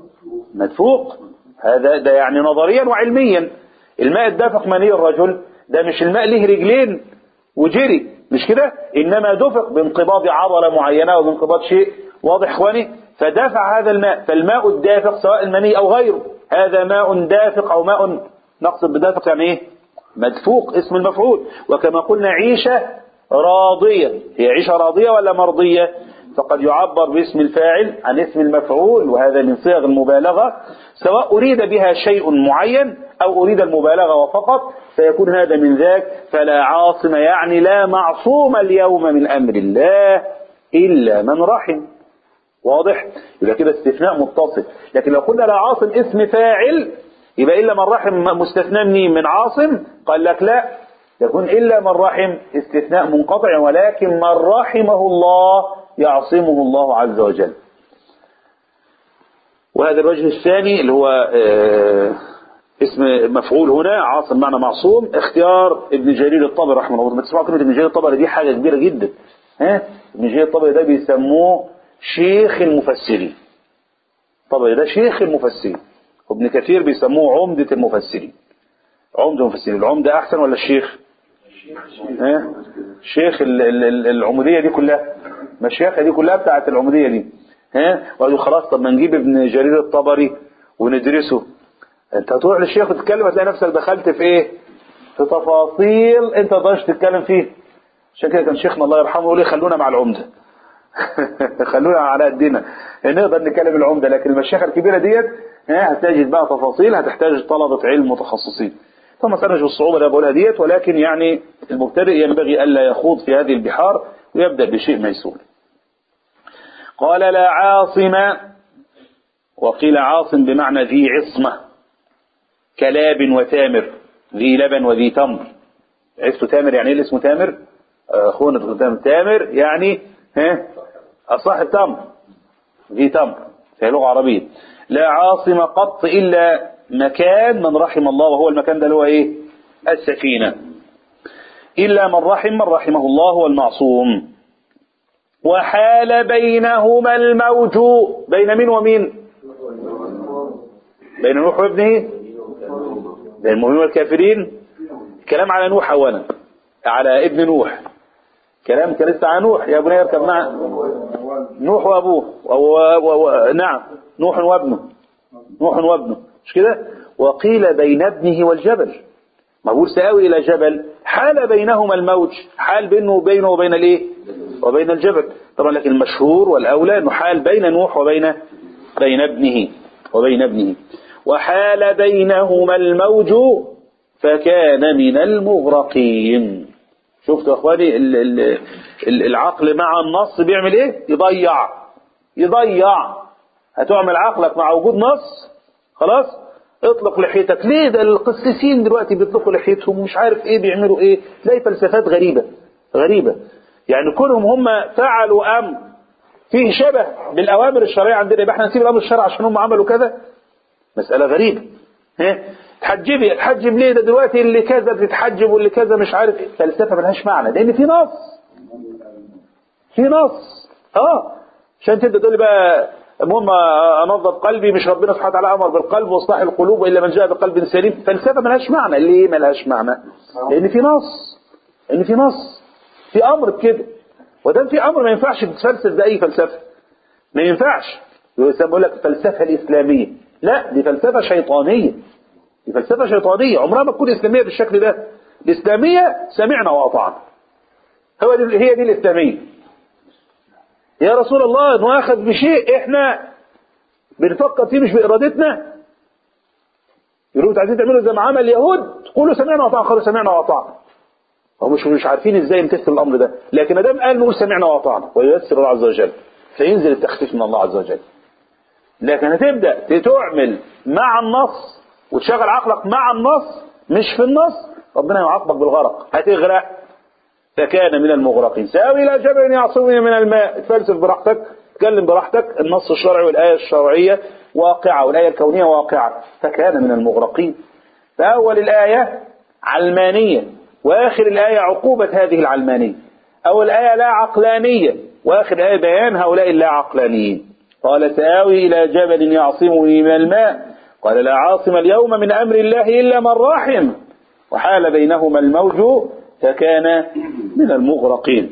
مدفوق هذا ده يعني نظريا وعلميا الماء الدافق مني الرجل ده مش الماء له رجلين وجري مش كده انما دفق بانقباض عضلة معينة او بانقباض شيء واضح اخواني فدافع هذا الماء فالماء الدافق سواء المني او غيره هذا ماء دافق او ماء نقصد بدافق يعني ايه مدفوق اسم المفعول وكما قلنا عيشة راضية هي عيشة راضية ولا مرضية فقد يعبر باسم الفاعل عن اسم المفعول وهذا من صيغ المبالغة سواء أريد بها شيء معين أو أريد المبالغة وفقط فيكون هذا من ذاك فلا عاصم يعني لا معصوم اليوم من أمر الله إلا من رحم واضح يبقى كده استثناء متصل لكن لو قلنا لا عاصم اسم فاعل يبقى إلا من رحم مستثنى منين من عاصم قال لك لا يكون إلا من رحم استثناء منقطع ولكن من رحمه الله يعصمه الله عز وجل وهذا الوجه الثاني اللي هو آه اسم مفعول هنا عاصم معنى معصوم اختيار ابن جرير الطبري رحمه الله تسمعوا كلمة ابن جرير الطبري دي حاجة كبيرة جدا ها ابن جرير الطبري ده بيسموه شيخ المفسرين طبري ده شيخ المفسرين وابن كثير بيسموه عمدة المفسرين عمدة المفسرين العمدة أحسن ولا الشيخ ها شيخ العمودية دي كلها مشيخة دي كلها بتاعت العمودية دي ها وقالوا خلاص طب ما نجيب ابن جرير الطبري وندرسه انت هتروح للشيخ وتتكلم هتلاقي نفسك دخلت في ايه في تفاصيل انت ما تقدرش تتكلم فيه عشان كده كان شيخنا الله يرحمه يقول لي خلونا مع العمده خلونا على قدنا نقدر نكلم العمدة لكن المشيخة الكبيرة ديت ها، هتجد بقى تفاصيل هتحتاج طلبة علم متخصصين ثم سنجد الصعوبة اللي بقولها ديت ولكن يعني المبتدئ ينبغي ألا يخوض في هذه البحار ويبدأ بشيء ميسور قال لا عاصم وقيل عاصم بمعنى ذي عصمة كلاب وتامر ذي لبن وذي تمر عرفتوا تامر يعني ايه اللي اسمه تامر آه، اخونا تامر تامر يعني ها صاحب تمر ذي تمر في لغة عربية لا عاصم قط إلا مكان من رحم الله وهو المكان ده اللي هو ايه السفينة إلا من رحم من رحمه الله هو المعصوم وحال بينهما الموج بين مين ومين بين نوح وابنه بين المؤمنين والكافرين كلام على نوح اولا على ابن نوح كلام كان لسه على نوح يا بني اركب مع نوح وابوه و... و... و... نعم نوح وابنه نوح وابنه مش كده وقيل بين ابنه والجبل ما بقول سآوي إلى جبل حال بينهما الموج حال بينه وبينه وبين الايه وبين الجبل طبعا لكن المشهور والأولى أنه حال بين نوح وبين بين ابنه وبين ابنه وحال بينهما الموج فكان من المغرقين شفتوا يا اخواني ال- ال- ال- العقل مع النص بيعمل ايه يضيع يضيع هتعمل عقلك مع وجود نص خلاص اطلق لحيتك ليه ده القسيسين دلوقتي بيطلقوا لحيتهم ومش عارف ايه بيعملوا ايه تلاقي فلسفات غريبة غريبة يعني كونهم هم فعلوا امر فيه شبه بالاوامر الشرعيه عندنا يبقى احنا نسيب الامر الشرعي عشان هم عملوا كذا مساله غريبه ها تحجبي تحجب ليه ده دلوقتي اللي كذا بتتحجب واللي كذا مش عارف ايه فلسفه ملهاش معنى لان في نص في نص اه عشان تبدا تقول لي بقى المهم انظف قلبي مش ربنا سبحانه وتعالى امر بالقلب واصلاح القلوب الا من جاء بقلب سليم فلسفه ملهاش معنى ليه ملهاش معنى لان في نص لان في نص في امر بكده ودام في امر ما ينفعش تتفلسف باي فلسفه ما ينفعش بيقول لك الفلسفه الاسلاميه لا دي فلسفه شيطانيه دي فلسفه شيطانيه عمرها ما تكون اسلاميه بالشكل ده الاسلاميه سمعنا واطعنا هو دي هي دي الاسلاميه يا رسول الله نؤاخذ بشيء احنا بنفكر فيه مش بارادتنا يقولوا انتوا عايزين تعملوا زي ما عمل اليهود قولوا سمعنا واطعنا قالوا سمعنا واطعنا هم مش مش عارفين ازاي يمتثل الامر ده لكن ما دام قال نقول سمعنا واطعنا وييسر الله عز وجل فينزل التخفيف من الله عز وجل لكن هتبدا تعمل مع النص وتشغل عقلك مع النص مش في النص ربنا يعاقبك بالغرق هتغرق فكان من المغرقين ساوي الى جبل يعصمني من الماء تفلسف براحتك تكلم براحتك النص الشرعي والايه الشرعيه واقعه والايه الكونيه واقعه فكان من المغرقين فاول الايه علمانيه واخر الايه عقوبه هذه العلمانيه اول ايه لا عقلانيه واخر الايه بيان هؤلاء اللا عقلانيين قال سآوي إلى جبل يعصمني من الماء قال لا عاصم اليوم من أمر الله إلا من رحم وحال بينهما الموج فكان من المغرقين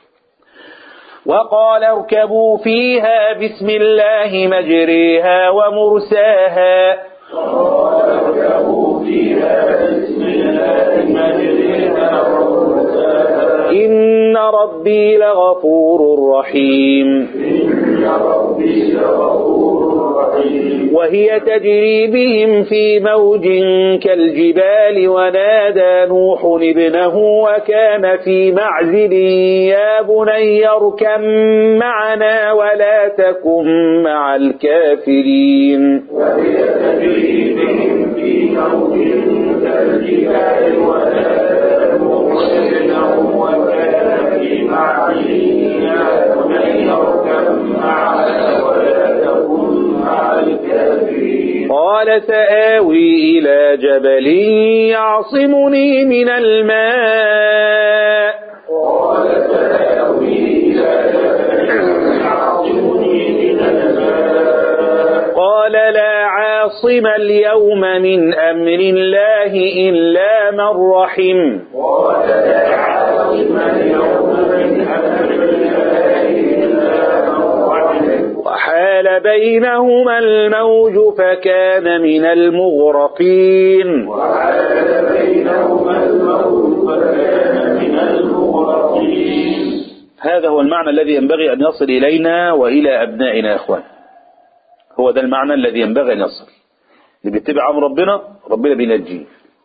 وقال اركبوا فيها بسم الله مجريها ومرساها واركبوا فيها بسم الله مجريها ومرساها إن ربي لغفور رحيم إن ربي لغفور رحيم وهي تجري بهم في موج كالجبال ونادى نوح ابنه وكان في معزل يا بني اركب معنا ولا تكن مع الكافرين وهي تجري بهم في موج كالجبال ونادى نوح ابنه وكان في معزل يا بني اركب معنا ولا تكن مع الكافرين قال سآوي إلى جبل يعصمني من الماء قال سآوي إلى جبل يعصمني من الماء قال لا عاصم اليوم من أمر الله إلا من رحم قال لا عاصم اليوم من أمر الله إلا من رحم وحال بينهما الموج فكان من المغرقين وحال بينهما الموت فكان من المغرقين هذا هو المعنى الذي ينبغي أن يصل إلينا وإلى أبنائنا يا أخوان هو ده المعنى الذي ينبغي أن يصل اللي بيتبع أمر ربنا ربنا بينجيه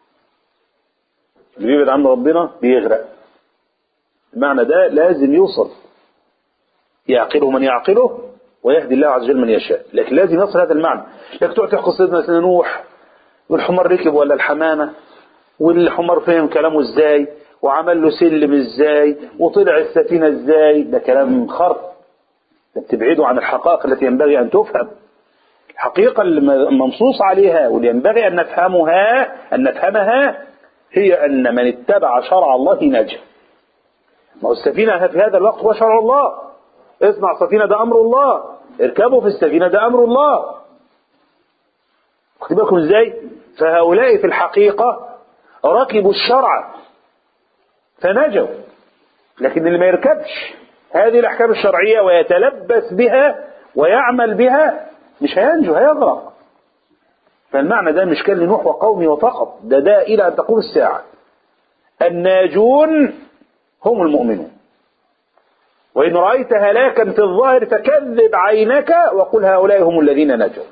اللي بيبعد عن ربنا بيغرق المعنى ده لازم يوصل يعقله من يعقله ويهدي الله عز وجل من يشاء لكن لازم يصل هذا المعنى لكن تقعد تحكي سيدنا سيدنا نوح والحمار ركب ولا الحمامة والحمار فهم كلامه ازاي وعمل له سلم ازاي وطلع السفينة ازاي ده كلام خرق ده بتبعده عن الحقائق التي ينبغي أن تفهم الحقيقة المنصوص عليها واللي ينبغي أن نفهمها أن نفهمها هي أن من اتبع شرع الله نجا ما هو السفينة في هذا الوقت هو شرع الله اصنع سفينة ده أمر الله اركبوا في السفينة ده أمر الله خدوا بالكم ازاي فهؤلاء في الحقيقة ركبوا الشرع فنجوا لكن اللي ما يركبش هذه الأحكام الشرعية ويتلبس بها ويعمل بها مش هينجو هيغرق فالمعنى ده مش كان لنوح وقومه وفقط ده ده إلى أن تقوم الساعة الناجون هم المؤمنون وإن رأيت هلاكا في الظاهر فكذب عينك وقل هؤلاء هم الذين نجوا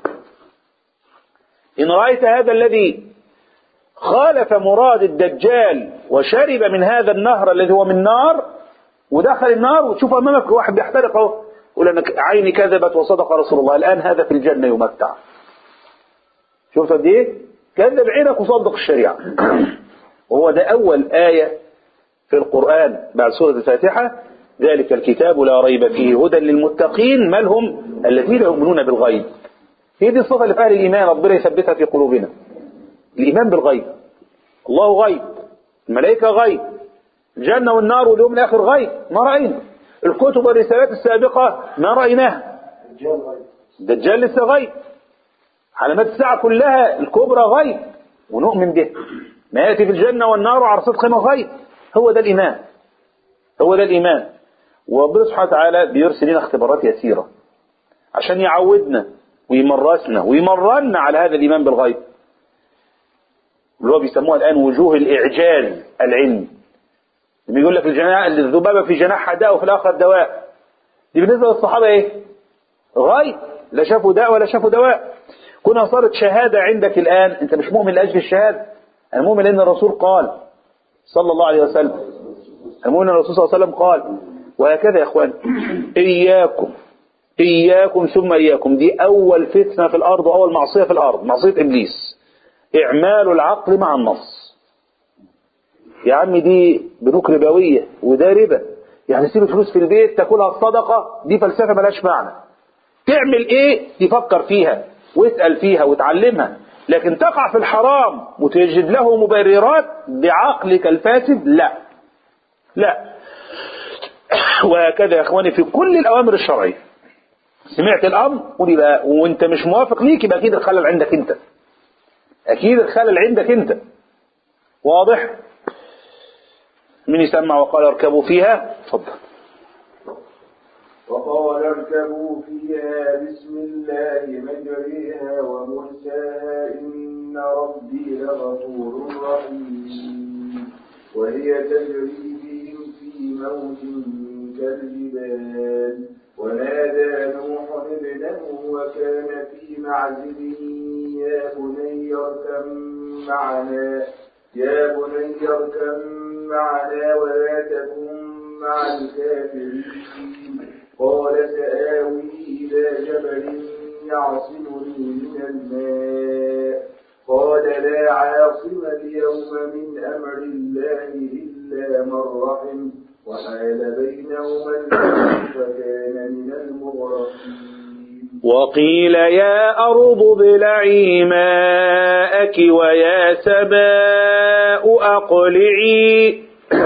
إن رأيت هذا الذي خالف مراد الدجال وشرب من هذا النهر الذي هو من نار ودخل النار وتشوف أمامك واحد بيحترق اهو يقول أنا عيني كذبت وصدق رسول الله الآن هذا في الجنة يمتع شفت قد إيه؟ كذب عينك وصدق الشريعة وهو ده أول آية في القرآن بعد سورة الفاتحة ذلك الكتاب لا ريب فيه هدى للمتقين ما هم الذين يؤمنون بالغيب هي دي الصفة اللي في أهل الإيمان ربنا يثبتها في قلوبنا الإيمان بالغيب الله غيب الملائكة غيب الجنة والنار واليوم الآخر غيب ما رأينا الكتب والرسالات السابقة ما رأيناها الدجال لسه غيب علامات الساعة كلها الكبرى غيب ونؤمن به ما يأتي في الجنة والنار وعلى صدق ما غيب هو ده الإيمان هو ده الإيمان وربنا سبحانه وتعالى بيرسل لنا اختبارات يسيرة عشان يعودنا ويمرسنا ويمرنا على هذا الإيمان بالغيب اللي هو بيسموها الآن وجوه الإعجاز العلمي لما يقول لك الجناح الذبابة في جناحها داء وفي الآخر دواء دي بالنسبة للصحابة إيه؟ غيب لا شافوا داء ولا شافوا دواء كنا صارت شهادة عندك الآن أنت مش مؤمن لأجل الشهادة أنا مؤمن لأن الرسول قال صلى الله عليه وسلم أنا مؤمن أن الرسول صلى الله عليه وسلم قال وهكذا يا إخوان إياكم إياكم ثم إياكم دي أول فتنة في الأرض وأول معصية في الأرض معصية إبليس إعمال العقل مع النص يا عم دي بنوك ربوية وده ربا يعني سيب الفلوس في البيت تاكلها الصدقة دي فلسفة ملاش معنى تعمل ايه تفكر فيها واسأل فيها وتعلمها لكن تقع في الحرام وتجد له مبررات بعقلك الفاسد لا لا وهكذا يا اخواني في كل الاوامر الشرعيه سمعت الامر قول بقى وانت مش موافق ليك يبقى اكيد الخلل عندك انت اكيد الخلل عندك انت واضح من يسمع وقال اركبوا فيها اتفضل وقال اركبوا فيها بسم الله مجريها ومرساها إن ربي لغفور رحيم وهي تجري بهم في موج كالجبال ونادى نوح ابنه وكان في معزل يا بني اركب معنا يا بني اركب معنا ولا تكن مع الكافرين قال سآوي إلى جبل يعصمني من الماء قال لا عاصم اليوم من أمر الله إلا من رحم وحال بينهما الموت فكان من المغرقين وقيل يا أرض ابلعي ماءك ويا سماء أقلعي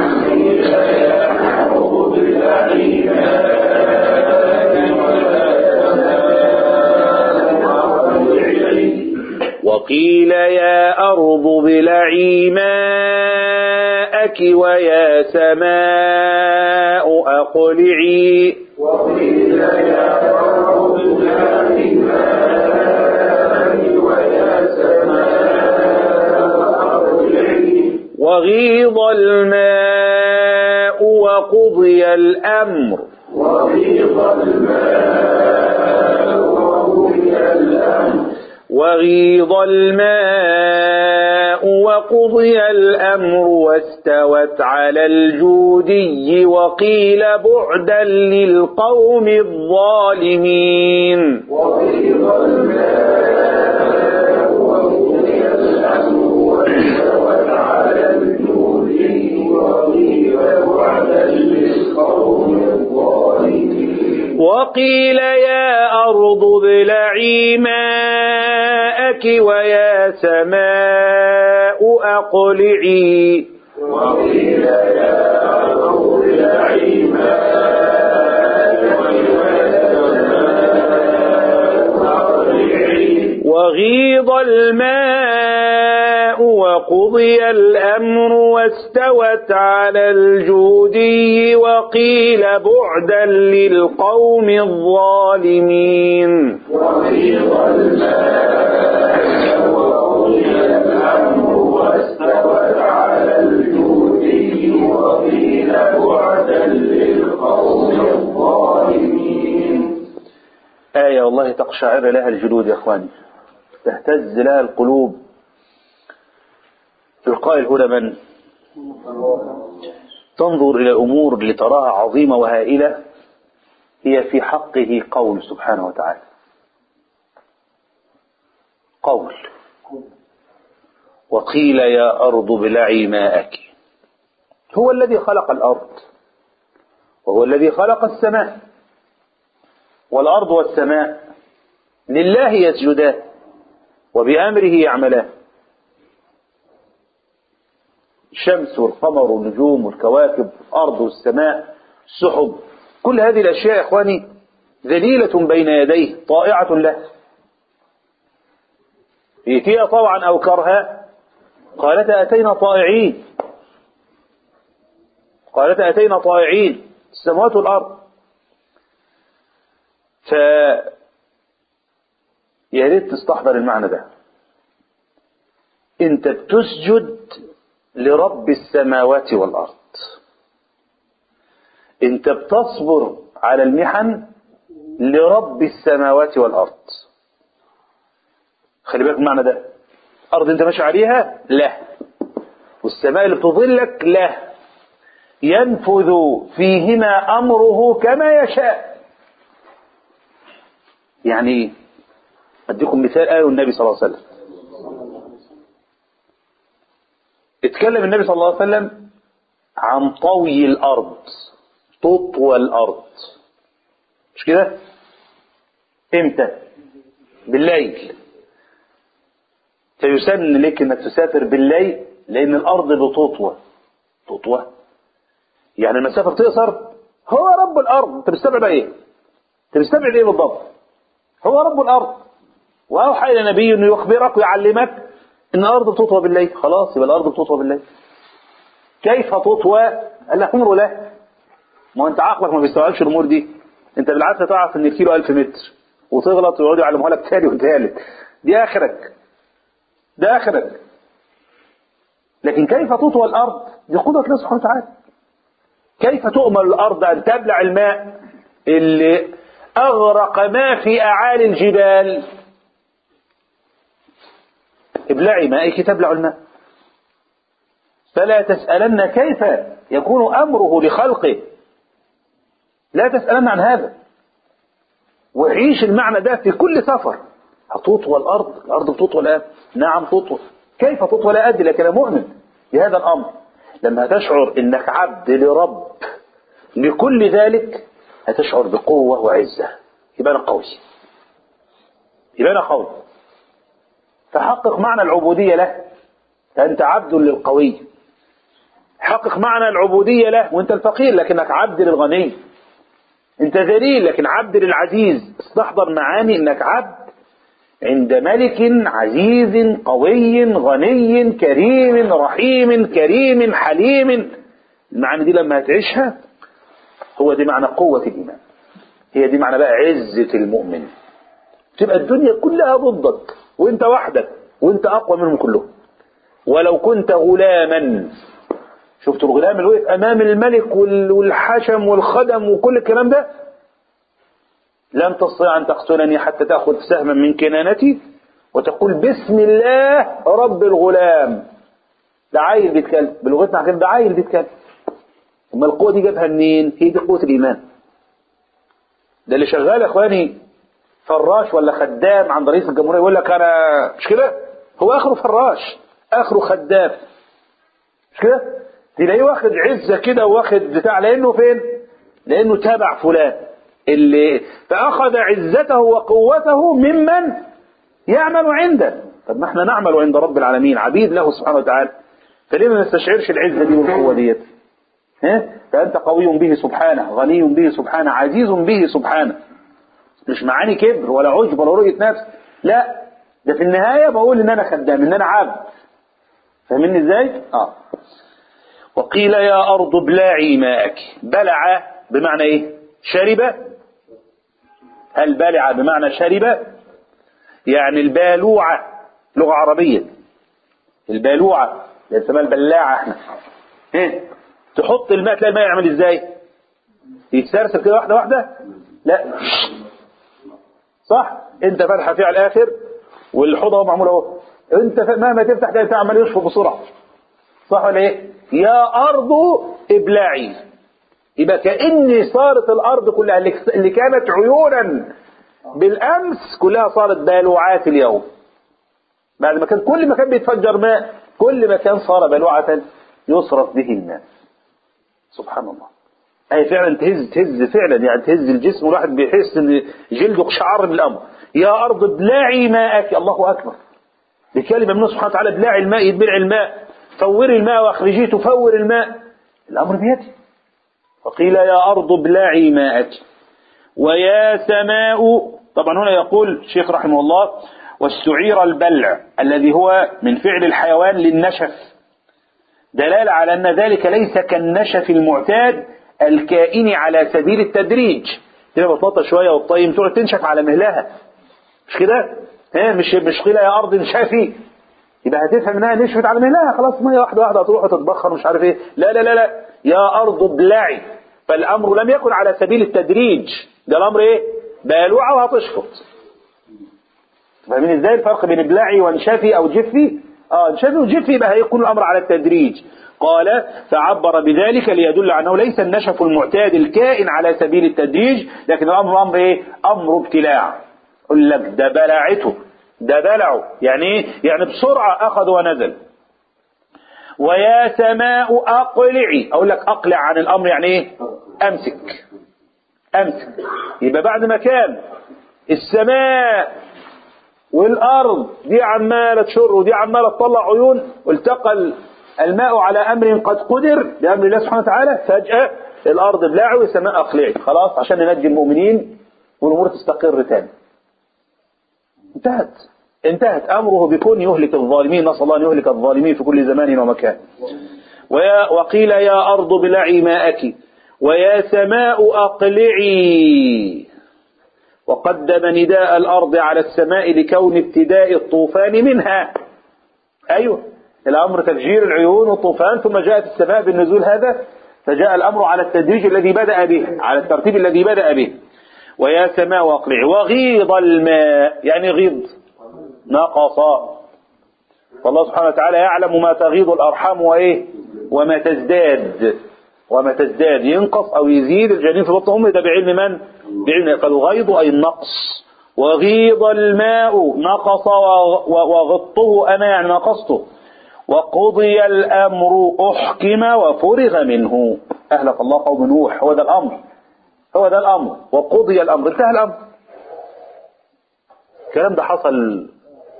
وقيل يا أرض ابلعي ماءك ويا سماء أقلعي وقيل يا أرض ابلعي ماءك ويا سماء أقلعي وغيض الماء وقضي الأمر وغيظ الماء وقضي الأمر وغيض الماء وقضي الأمر واستوت على الجودي وقيل بعدا للقوم الظالمين وغيظ الماء وقضي الأمر واستوت على الجود وقيل بعدا للقوم الظالمين وقيل يا أرض ابلعي ماءك ويا سماء أقلعي وقيل يا أرض ابلعي ماءك ويا سماء أقلعي وغيض الماء وقضي الأمر واستوت على الجودي وقيل بعدا للقوم الظالمين وغيظ الماء وقضي الأمر واستوت على الجودي وقيل بعدا للقوم الظالمين آية والله تقشعر لها الجلود يا أخواني تهتز لها القلوب القائل هنا من تنظر إلى الأمور لتراها عظيمة وهائلة هي في حقه قول سبحانه وتعالى قول وقيل يا أرض ابلعي ماءك هو الذي خلق الأرض وهو الذي خلق السماء والأرض والسماء لله يسجدان وبأمره يعملان الشمس والقمر والنجوم والكواكب الأرض والسماء السحب كل هذه الأشياء يا إخواني ذليلة بين يديه طائعة له يأتيها طوعا أو كرها قالتا أتينا طائعين قالتا أتينا طائعين السماوات والأرض ف يا ريت تستحضر المعنى ده انت بتسجد لرب السماوات والارض انت بتصبر على المحن لرب السماوات والارض خلي بالك المعنى ده ارض انت ماشي عليها لا والسماء اللي بتظلك لا ينفذ فيهما امره كما يشاء يعني ايه اديكم مثال قاله النبي صلى الله عليه وسلم اتكلم النبي صلى الله عليه وسلم عن طوي الارض تطوى الارض مش كده امتى بالليل فيسن لك انك تسافر بالليل لان الارض بتطوى تطوى يعني المسافه بتقصر هو رب الارض انت مستبعد ايه انت مستبعد ايه بالضبط هو رب الارض واوحى الى نبي انه يخبرك ويعلمك ان الارض بتطوى بالليل خلاص يبقى الارض بتطوى بالليل كيف تطوى قال لك امره له ما انت عقلك ما بيستوعبش الامور دي انت بالعكس تعرف ان الكيلو 1000 متر وتغلط ويقعدوا يعلموها لك تاني وتالت دي اخرك ده اخرك لكن كيف تطوى الارض دي قدره الله سبحانه وتعالى كيف تؤمر الارض ان تبلع الماء اللي اغرق ما في اعالي الجبال ابلعي مائك تبلع الماء فلا تسألن كيف يكون أمره لخلقه لا تسألن عن هذا وعيش المعنى ده في كل سفر هتطوى الأرض الأرض بتطوى الآن نعم تطوى كيف تطوى لا أدري لكن أنا مؤمن بهذا الأمر لما تشعر إنك عبد لرب لكل ذلك هتشعر بقوة وعزة يبقى أنا قوي يبقى أنا قوي فحقق معنى العبودية له أنت عبد للقوي حقق معنى العبودية له وأنت الفقير لكنك عبد للغني أنت ذليل لكن عبد للعزيز استحضر معاني أنك عبد عند ملك عزيز قوي غني كريم رحيم كريم حليم المعاني دي لما هتعيشها هو دي معنى قوة الإيمان هي دي معنى بقى عزة المؤمن تبقى الدنيا كلها ضدك وانت وحدك وانت اقوى منهم كلهم ولو كنت غلاما شفت الغلام اللي وقف امام الملك وال- والحشم والخدم وكل الكلام ده لن تستطيع ان تقتلني حتى تاخذ سهما من كنانتي وتقول بسم الله رب الغلام ده عيل بيتكلم بلغتنا كده ده عيل بيتكلم اما القوه دي جابها منين هي دي قوه الايمان ده اللي شغال يا اخواني فراش ولا خدام عند رئيس الجمهوريه يقول لك انا مش كده هو اخره فراش اخره خدام مش كده تلاقيه واخد عزه كده واخد بتاع لانه فين لانه تابع فلان اللي فاخذ عزته وقوته ممن يعمل عنده طب ما احنا نعمل عند رب العالمين عبيد له سبحانه وتعالى فليه ما نستشعرش العزه دي والقوه ديت ها فانت قوي به سبحانه غني به سبحانه عزيز به سبحانه مش معاني كبر ولا عجب ولا رؤيه نفس لا ده في النهايه بقول ان انا خدام ان انا عبد فاهمني ازاي اه وقيل يا ارض ابلعي ماءك بلع بمعنى ايه شرب هل بلع بمعنى شرب يعني البالوعة لغة عربية البالوعة اللي اسمها البلاعة احنا ايه تحط الماء تلاقي الماء يعمل ازاي يتسرسل كده واحدة واحدة لا صح انت فاتحة فيه على الاخر والحوضة معمولة اهو انت ف- مهما تفتح تلاقي بتاع عمال يشفط بسرعة صح ولا ايه يا ارض ابلعي يبقى كأن صارت الارض كلها اللي اللي كانت عيونا بالامس كلها صارت بالوعات اليوم بعد ما كان كل مكان بيتفجر ماء كل مكان صار بلوعة يصرف به الماء سبحان الله أي فعلا تهز تهز فعلا يعني تهز الجسم والواحد بيحس ان جلده قشعر من الامر يا ارض ابلعي ماءك الله اكبر بكلمه منه سبحانه وتعالى ابلعي الماء يتبلع الماء فوري الماء واخرجيه تفور الماء الامر بيده وقيل يا ارض ابلعي ماءك ويا سماء طبعا هنا يقول الشيخ رحمه الله واستعير البلع الذي هو من فعل الحيوان للنشف دلالة على أن ذلك ليس كالنشف المعتاد الكائن على سبيل التدريج تبقى بطاطا شوية والطيم تقعد تنشف على مهلها مش كده؟ ها مش مش قيل يا أرض انشفي يبقى هتفهم انها نشفت على مهلها خلاص ميه واحده واحده هتروح وتتبخر مش عارف ايه لا لا لا لا يا ارض ابلعي فالامر لم يكن على سبيل التدريج ده الامر ايه بالوعه وهتشفط فاهمين ازاي الفرق بين ابلعي وانشفي او جفي اه انشفي وجفي يبقى هيكون الامر على التدريج قال فعبر بذلك ليدل على انه ليس النشف المعتاد الكائن على سبيل التدريج لكن الامر امر ايه امر ابتلاع يقول لك ده بلعته ده بلعه يعني ايه يعني بسرعه اخذ ونزل ويا سماء اقلعي اقول لك اقلع عن الامر يعني ايه امسك امسك يبقى بعد ما كان السماء والارض دي عماله تشر ودي عماله تطلع عيون والتقى الماء على امر قد قدر بامر الله سبحانه وتعالى فجاه الارض ابلعي والسماء اقلعي خلاص عشان ننجي المؤمنين والامور تستقر تاني انتهت انتهت امره بكون يهلك الظالمين نسال الله ان يهلك الظالمين في كل زمان ومكان ويا وقيل يا ارض ابلعي ماءك ويا سماء اقلعي وقدم نداء الارض على السماء لكون ابتداء الطوفان منها ايوه الامر تفجير العيون والطوفان ثم جاءت السماء بالنزول هذا فجاء الامر على التدريج الذي بدا به على الترتيب الذي بدا به ويا سماء واقلعي وغيض الماء يعني غيض نقص والله سبحانه وتعالى يعلم ما تغيض الارحام وايه وما تزداد وما تزداد ينقص او يزيد الجنين في بطن امه ده بعلم من؟ بعلم فالغيض اي النقص وغيض الماء نقص وغطه انا يعني نقصته وقضي الامر احكم وفرغ منه اهلك الله قوم نوح هو ده الامر هو ده الامر وقضي الامر انتهى الامر الكلام ده حصل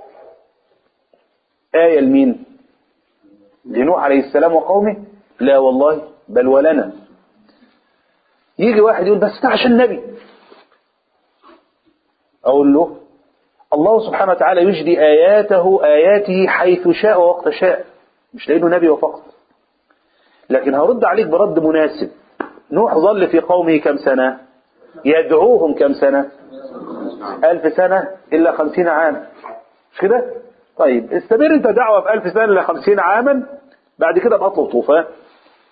آية لمين لنوح عليه السلام وقومه لا والله بل ولنا يجي واحد يقول بس ده عشان النبي أقول له الله سبحانه وتعالى يجدي آياته آياته حيث شاء ووقت شاء مش لأنه نبي وفقط لكن هرد عليك برد مناسب نوح ظل في قومه كم سنة يدعوهم كم سنة ألف سنة إلا خمسين عام مش كده طيب استمر انت دعوة في ألف سنة إلا خمسين عاما بعد كده بأطلب طوفان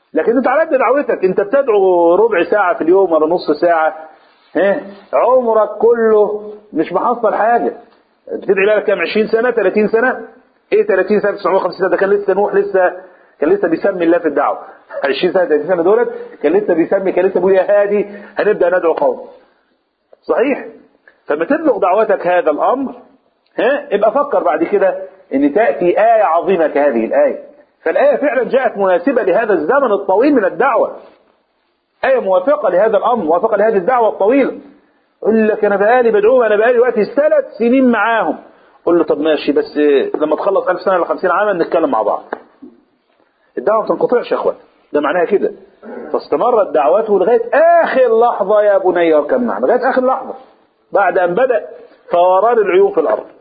لكن انت على قد دعوتك انت بتدعو ربع ساعة في اليوم ولا نص ساعة ها عمرك كله مش محصل حاجة بتدعي لك كام 20 سنة 30 سنة ايه 30 سنة 950 سنة ده كان لسه نوح لسه كان لسه بيسمي الله في الدعوة 20 سنة 30 سنة دولت كان لسه بيسمي كان لسه بيقول يا هادي هنبدأ ندعو قوم صحيح فما تبلغ دعوتك هذا الأمر ها ابقى فكر بعد كده ان تأتي آية عظيمة كهذه الآية فالآية فعلا جاءت مناسبة لهذا الزمن الطويل من الدعوة آية موافقة لهذا الأمر موافقة لهذه الدعوة الطويلة يقول لك أنا بقالي بدعوهم أنا بقالي وقتي ثلاث سنين معاهم قول له طب ماشي بس لما تخلص 1000 سنة ولا 50 عاما نتكلم مع بعض الدعوة ما تنقطعش يا اخوان ده معناها كده فاستمرت دعوته لغاية آخر لحظة يا بني اركب معنا لغاية آخر لحظة بعد أن بدأ فوران العيون في الأرض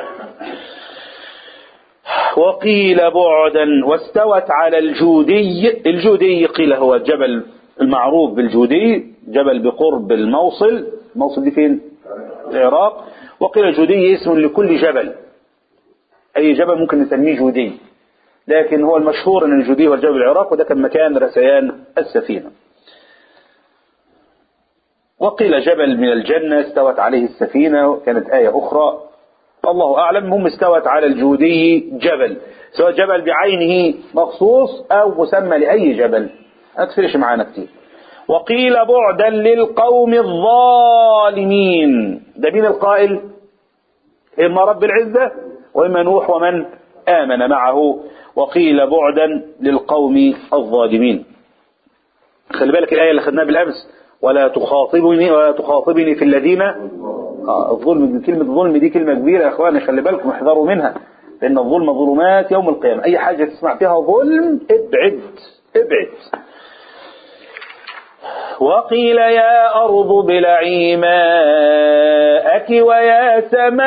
وقيل بعدا واستوت على الجودي الجودي قيل هو الجبل المعروف بالجودي جبل بقرب الموصل الموصل دي فين العراق وقيل الجودي اسم لكل جبل أي جبل ممكن نسميه جودي لكن هو المشهور أن الجودي هو الجبل العراق وده كان مكان رسيان السفينة وقيل جبل من الجنة استوت عليه السفينة كانت آية أخرى الله أعلم هم استوت على الجودي جبل سواء جبل بعينه مخصوص أو مسمى لأي جبل ما تفرش معانا كتير وقيل بعدا للقوم الظالمين ده مين القائل إما رب العزة وإما نوح ومن آمن معه وقيل بعدا للقوم الظالمين خلي بالك الآية اللي خدناها بالأمس ولا تخاطبني ولا تخاطبني في الذين آه الظلم دي كلمة ظلم دي كلمة كبيرة يا اخواني خلي بالكم احذروا منها لأن الظلم ظلمات يوم القيامة أي حاجة تسمع فيها ظلم ابعد ابعد وقيل يا أرض ابلعي ماءك ويا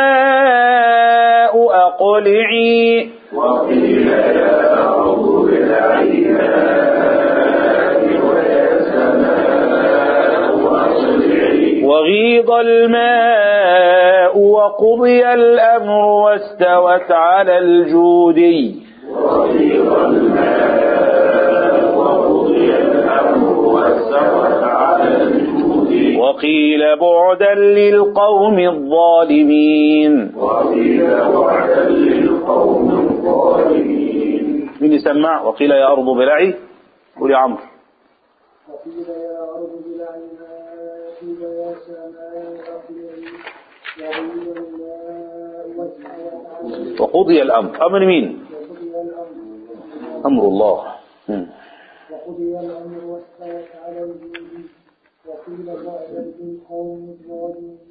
سماء أقلعي وقيل يا أرض ابلعي ماءك ويا سماء أقلعي وغيض الماء وقضي الأمر واستوت على الجودي وغيض الماء وقضي الأمر واستوت على الجود وقيل بعدا للقوم الظالمين وقيل بعدا للقوم الظالمين مين يسمع وقيل يا أرض بلعي قول يا عمرو وقيل يا أرض بلعي ماءك ويا سماء أقلعي وغيض الماء واستوت على وقضي الأمر أمر مين وقضي الأمر أمر الله مم. وقضي الأمر واستوت على الجود وقيل بعدا للقوم الظالمين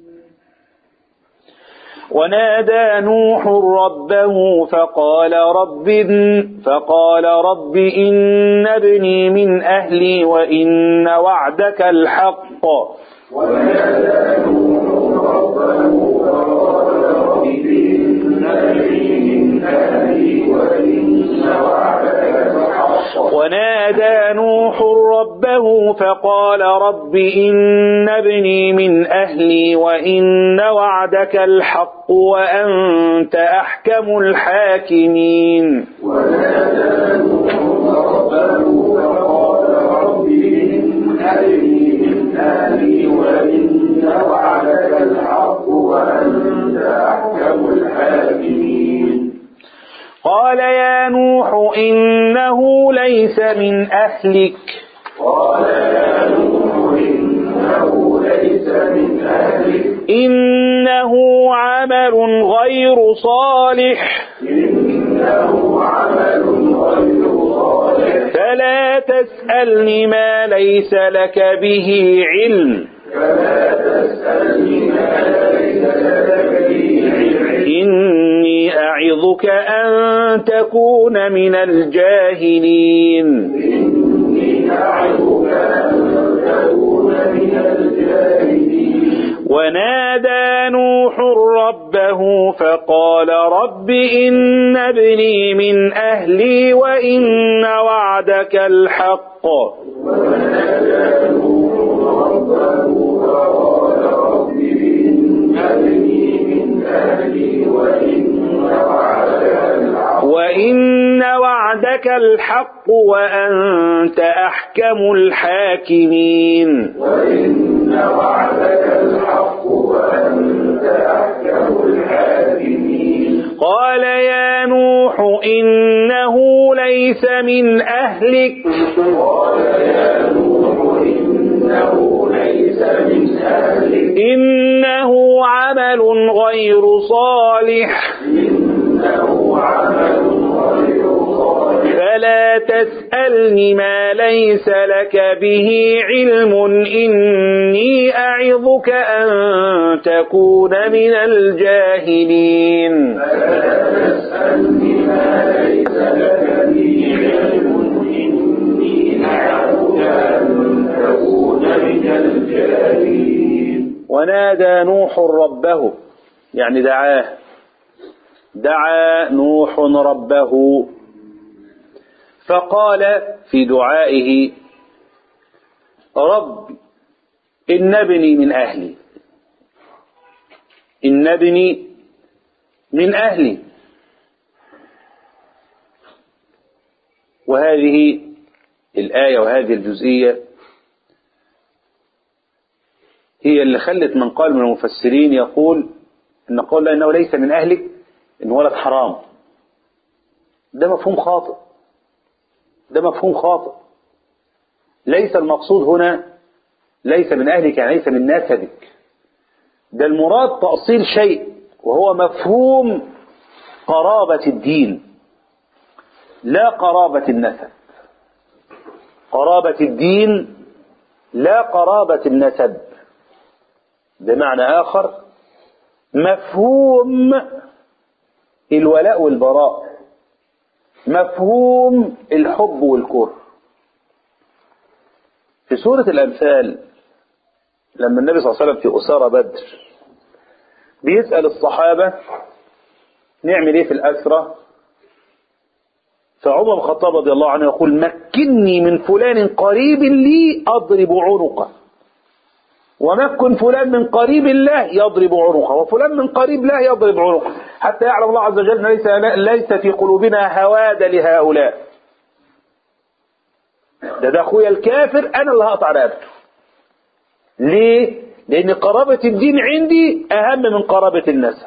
ونادى نوح ربه فقال رب فقال رب إن ابني من أهلي وإن وعدك الحق ونادى نوح ربه فقال رب إن لي من أهلي وإن وعدك الحق ونادى نوح ربه فقال رب إن ابني من أهلي وإن وعدك الحق وأنت أحكم الحاكمين ونادى نوح ربه فقال رب إن لي من أهلي وإن وعدك الحق وأنت أحكم الحاكمين قال يا نوح إنه ليس من أهلك قال يا نوح إنه ليس من أهلك إنه عمل غير صالح إنه عمل غير صالح فلا تسألني ما ليس لك به علم فلا تسألني ما ليس لك به علم إني أعظك أن تكون من الجاهلين إني أعظك أن تكون من الجاهلين ونادى نوح ربه فقال رب إن ابني من أهلي وإن وعدك الحق ونادى نوح ربه فقال رب إن ابني من أهلي وإن وعدك الحق وإن وعدك الحق وأنت أحكم الحاكمين وإن وعدك الحق وأنت أحكم الحاكمين قال يا نوح إنه ليس من أهلك قال يا نوح إنه ليس من أهلك إنه عمل غير صالح إنه عمل غير صالح فلا تسألني ما ليس لك به علم إني أعظك أن تكون من الجاهلين فلا تسألني ما ليس لك به علم إني أعظك أن تكون من الجاهلين ونادى نوح ربه يعني دعاه دعا نوح ربه فقال في دعائه رب إن ابني من أهلي إن ابني من أهلي وهذه الآية وهذه الجزئية هي اللي خلت من قال من المفسرين يقول ان قول انه ليس من اهلك ان ولد حرام ده مفهوم خاطئ ده مفهوم خاطئ ليس المقصود هنا ليس من اهلك يعني ليس من نسبك ده المراد تأصيل شيء وهو مفهوم قرابة الدين لا قرابة النسب قرابة الدين لا قرابة النسب بمعنى آخر مفهوم الولاء والبراء مفهوم الحب والكره في سورة الأنفال لما النبي صلى الله عليه وسلم في أسارة بدر بيسأل الصحابة نعمل ايه في الأسرة فعمر بن الخطاب رضي الله عنه يقول مكني من فلان قريب لي أضرب عنقه ومكن فلان من قريب الله يضرب عنقه وفلان من قريب الله يضرب عنقه حتى يعلم الله عز وجل ليس ليس في قلوبنا هواد لهؤلاء ده ده اخويا الكافر انا اللي هقطع رقبته ليه لان قرابة الدين عندي اهم من قرابة النسب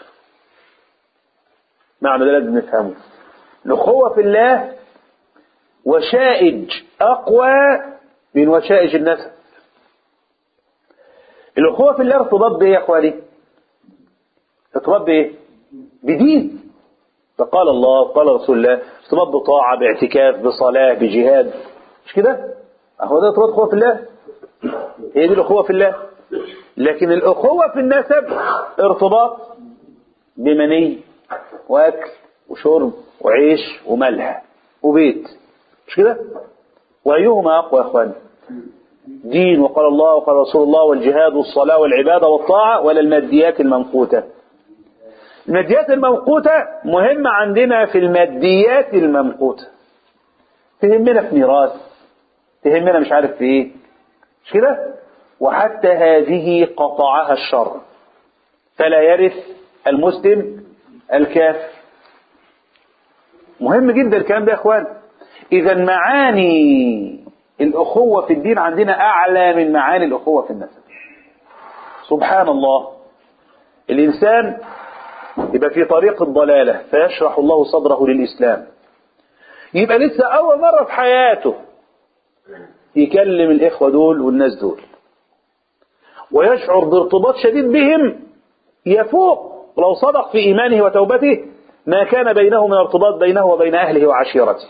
معنى ده لازم نفهمه الاخوة في الله وشائج اقوى من وشائج النسب الأخوة في الله ارتباط بإيه يا إخواني؟ ارتباط بإيه؟ بدين فقال الله قال رسول الله ارتباط بطاعة باعتكاف بصلاة بجهاد مش كده؟ أهو ده ارتباط أخوة في الله هي دي الأخوة في الله لكن الأخوة في النسب ارتباط بمني وأكل وشرب وعيش وملح وبيت مش كده؟ وأيهما أقوى يا إخواني؟ دين وقال الله وقال رسول الله والجهاد والصلاة والعبادة والطاعة ولا الماديات المنقوتة الماديات المنقوتة مهمة عندنا في الماديات المنقوتة تهمنا في ميراث تهمنا مش عارف في ايه مش كده وحتى هذه قطعها الشر فلا يرث المسلم الكافر مهم جدا الكلام ده يا اخوان اذا معاني الأخوة في الدين عندنا أعلى من معاني الأخوة في النسب سبحان الله الإنسان يبقى في طريق الضلالة فيشرح الله صدره للإسلام يبقى لسه أول مرة في حياته يكلم الإخوة دول والناس دول ويشعر بارتباط شديد بهم يفوق لو صدق في إيمانه وتوبته ما كان بينه من ارتباط بينه وبين أهله وعشيرته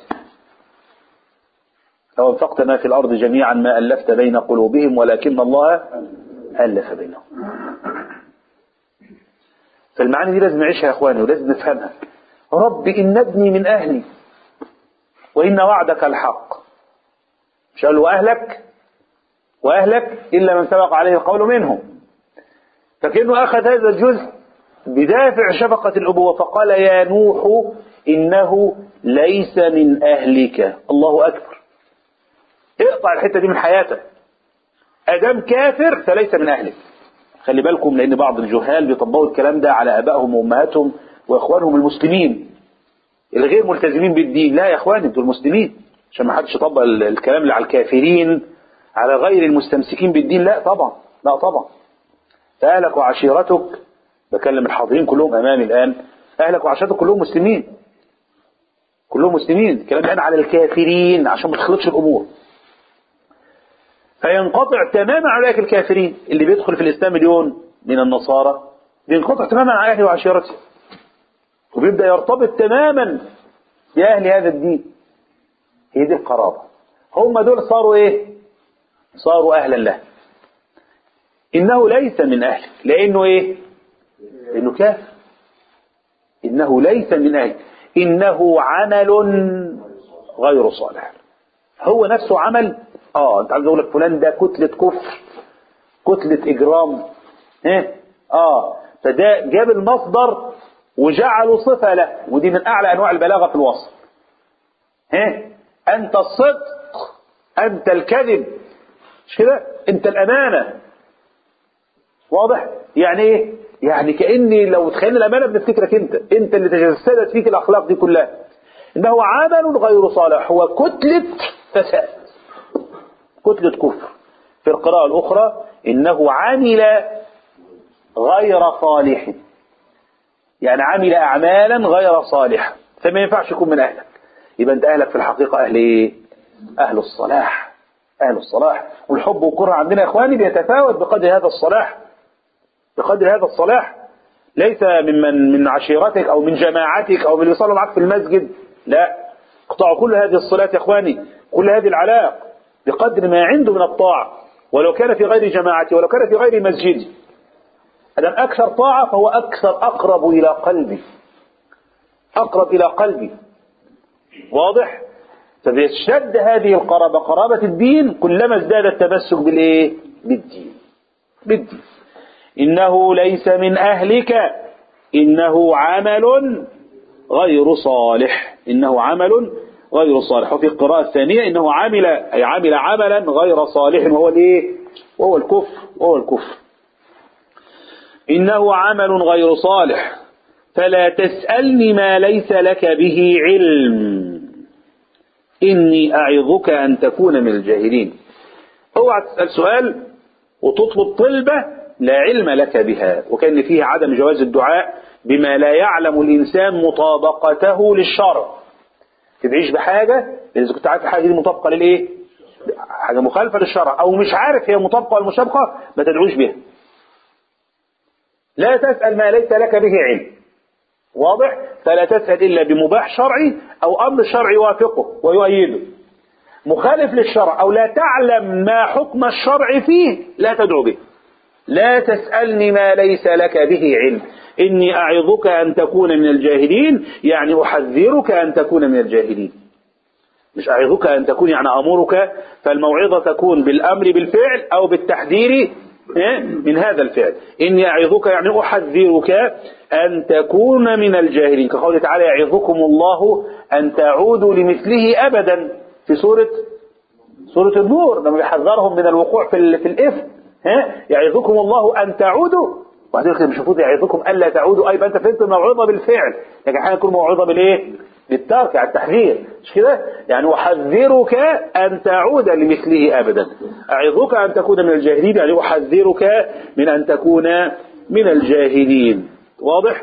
لو انفقت ما في الأرض جميعا ما ألفت بين قلوبهم ولكن الله ألف بينهم فالمعاني دي لازم نعيشها يا إخواني ولازم نفهمها رب إن ابني من أهلي وإن وعدك الحق مش قال له وأهلك وأهلك إلا من سبق عليه القول منهم فكأنه أخذ هذا الجزء بدافع شفقة الأبوة فقال يا نوح إنه ليس من أهلك الله أكبر اقطع الحتة دي من حياتك أدام كافر فليس من أهلك خلي بالكم لأن بعض الجهال بيطبقوا الكلام ده على آبائهم وأمهاتهم وإخوانهم المسلمين الغير ملتزمين بالدين لا يا اخواني انتوا المسلمين عشان ما حدش يطبق ال- الكلام اللي على الكافرين على غير المستمسكين بالدين لا طبعا لا طبعا فأهلك وعشيرتك بكلم الحاضرين كلهم أمامي الآن أهلك وعشيرتك كلهم مسلمين كلهم مسلمين الكلام الآن على الكافرين عشان ما تخلطش الأمور فينقطع تماما على أولئك الكافرين اللي بيدخل في الإسلام مليون من النصارى بينقطع تماما عن أهله وعشيرته وبيبدأ يرتبط تماما بأهل هذا الدين هي دي القرابة هم دول صاروا إيه صاروا أهلا له إنه ليس من أهلك لأنه إيه لأنه كافر إنه ليس من أهلك إنه عمل غير صالح هو نفسه عمل اه انت عايز اقول لك فلان ده كتلة كفر كتلة اجرام ها اه فده جاب المصدر وجعله صفة له ودي من اعلى انواع البلاغة في الوصف ها انت الصدق انت الكذب مش كده انت الامانة واضح يعني ايه يعني كاني لو تخيلنا الامانه بنفتكرك انت انت اللي تجسدت فيك الاخلاق دي كلها انه عمل غير صالح هو كتله فساد كتله كفر في القراءه الاخرى انه عمل غير صالح يعني عمل اعمالا غير صالحه فما ينفعش يكون من اهلك يبقى انت اهلك في الحقيقه اهل ايه اهل الصلاح اهل الصلاح والحب والكره عندنا يا اخواني بيتفاوت بقدر هذا الصلاح بقدر هذا الصلاح ليس ممن من عشيرتك او من جماعتك او من اللي يصلوا معك في المسجد لا اقطعوا كل هذه الصلات يا اخواني كل هذه العلاق بقدر ما عنده من الطاعة ولو كان في غير جماعتي ولو كان في غير مسجدي أدم أكثر طاعة فهو أكثر أقرب إلى قلبي أقرب إلى قلبي واضح فبيشتد هذه القرابة قرابة الدين كلما ازداد التمسك بالإيه بالدين بالدين إنه ليس من أهلك إنه عمل غير صالح إنه عمل غير صالح وفي القراءة الثانية إنه عمل أي عمل عملا غير صالح وهو الإيه وهو الكفر وهو الكفر إنه عمل غير صالح فلا تسألني ما ليس لك به علم إني أعظك أن تكون من الجاهلين اوعى تسأل سؤال وتطلب طلبة لا علم لك بها وكان فيه عدم جواز الدعاء بما لا يعلم الإنسان مطابقته للشرع تدعيش بحاجة إذا كنت عارف الحاجة دي مطابقة للإيه حاجة مخالفة للشرع أو مش عارف هي مطابقة ولا مشابقة ما تدعوش بها لا تسأل ما ليس لك به علم واضح فلا تسأل إلا بمباح شرعي أو أمر شرعي يوافقه ويؤيده مخالف للشرع أو لا تعلم ما حكم الشرع فيه لا تدعو به لا تسألني ما ليس لك به علم إني أعظك أن تكون من الجاهلين يعني أحذرك أن تكون من الجاهلين مش أعظك أن تكون يعني أمرك فالموعظة تكون بالأمر بالفعل أو بالتحذير من هذا الفعل إني أعظك يعني أحذرك أن تكون من الجاهلين كقوله تعالى يعظكم الله أن تعودوا لمثله أبدا في سورة سورة النور لما يحذرهم من الوقوع في في الإثم ها يعظكم الله أن تعودوا وبعدين كده مش المفروض يعظكم ألا تعودوا أي أنت فهمت الموعظة بالفعل لكن أحيانا تكون موعظة بالإيه؟ بالترك على التحذير مش كده؟ يعني أحذرك أن تعود لمثله أبدا أعظك أن تكون من الجاهلين يعني أحذرك من أن تكون من الجاهلين واضح؟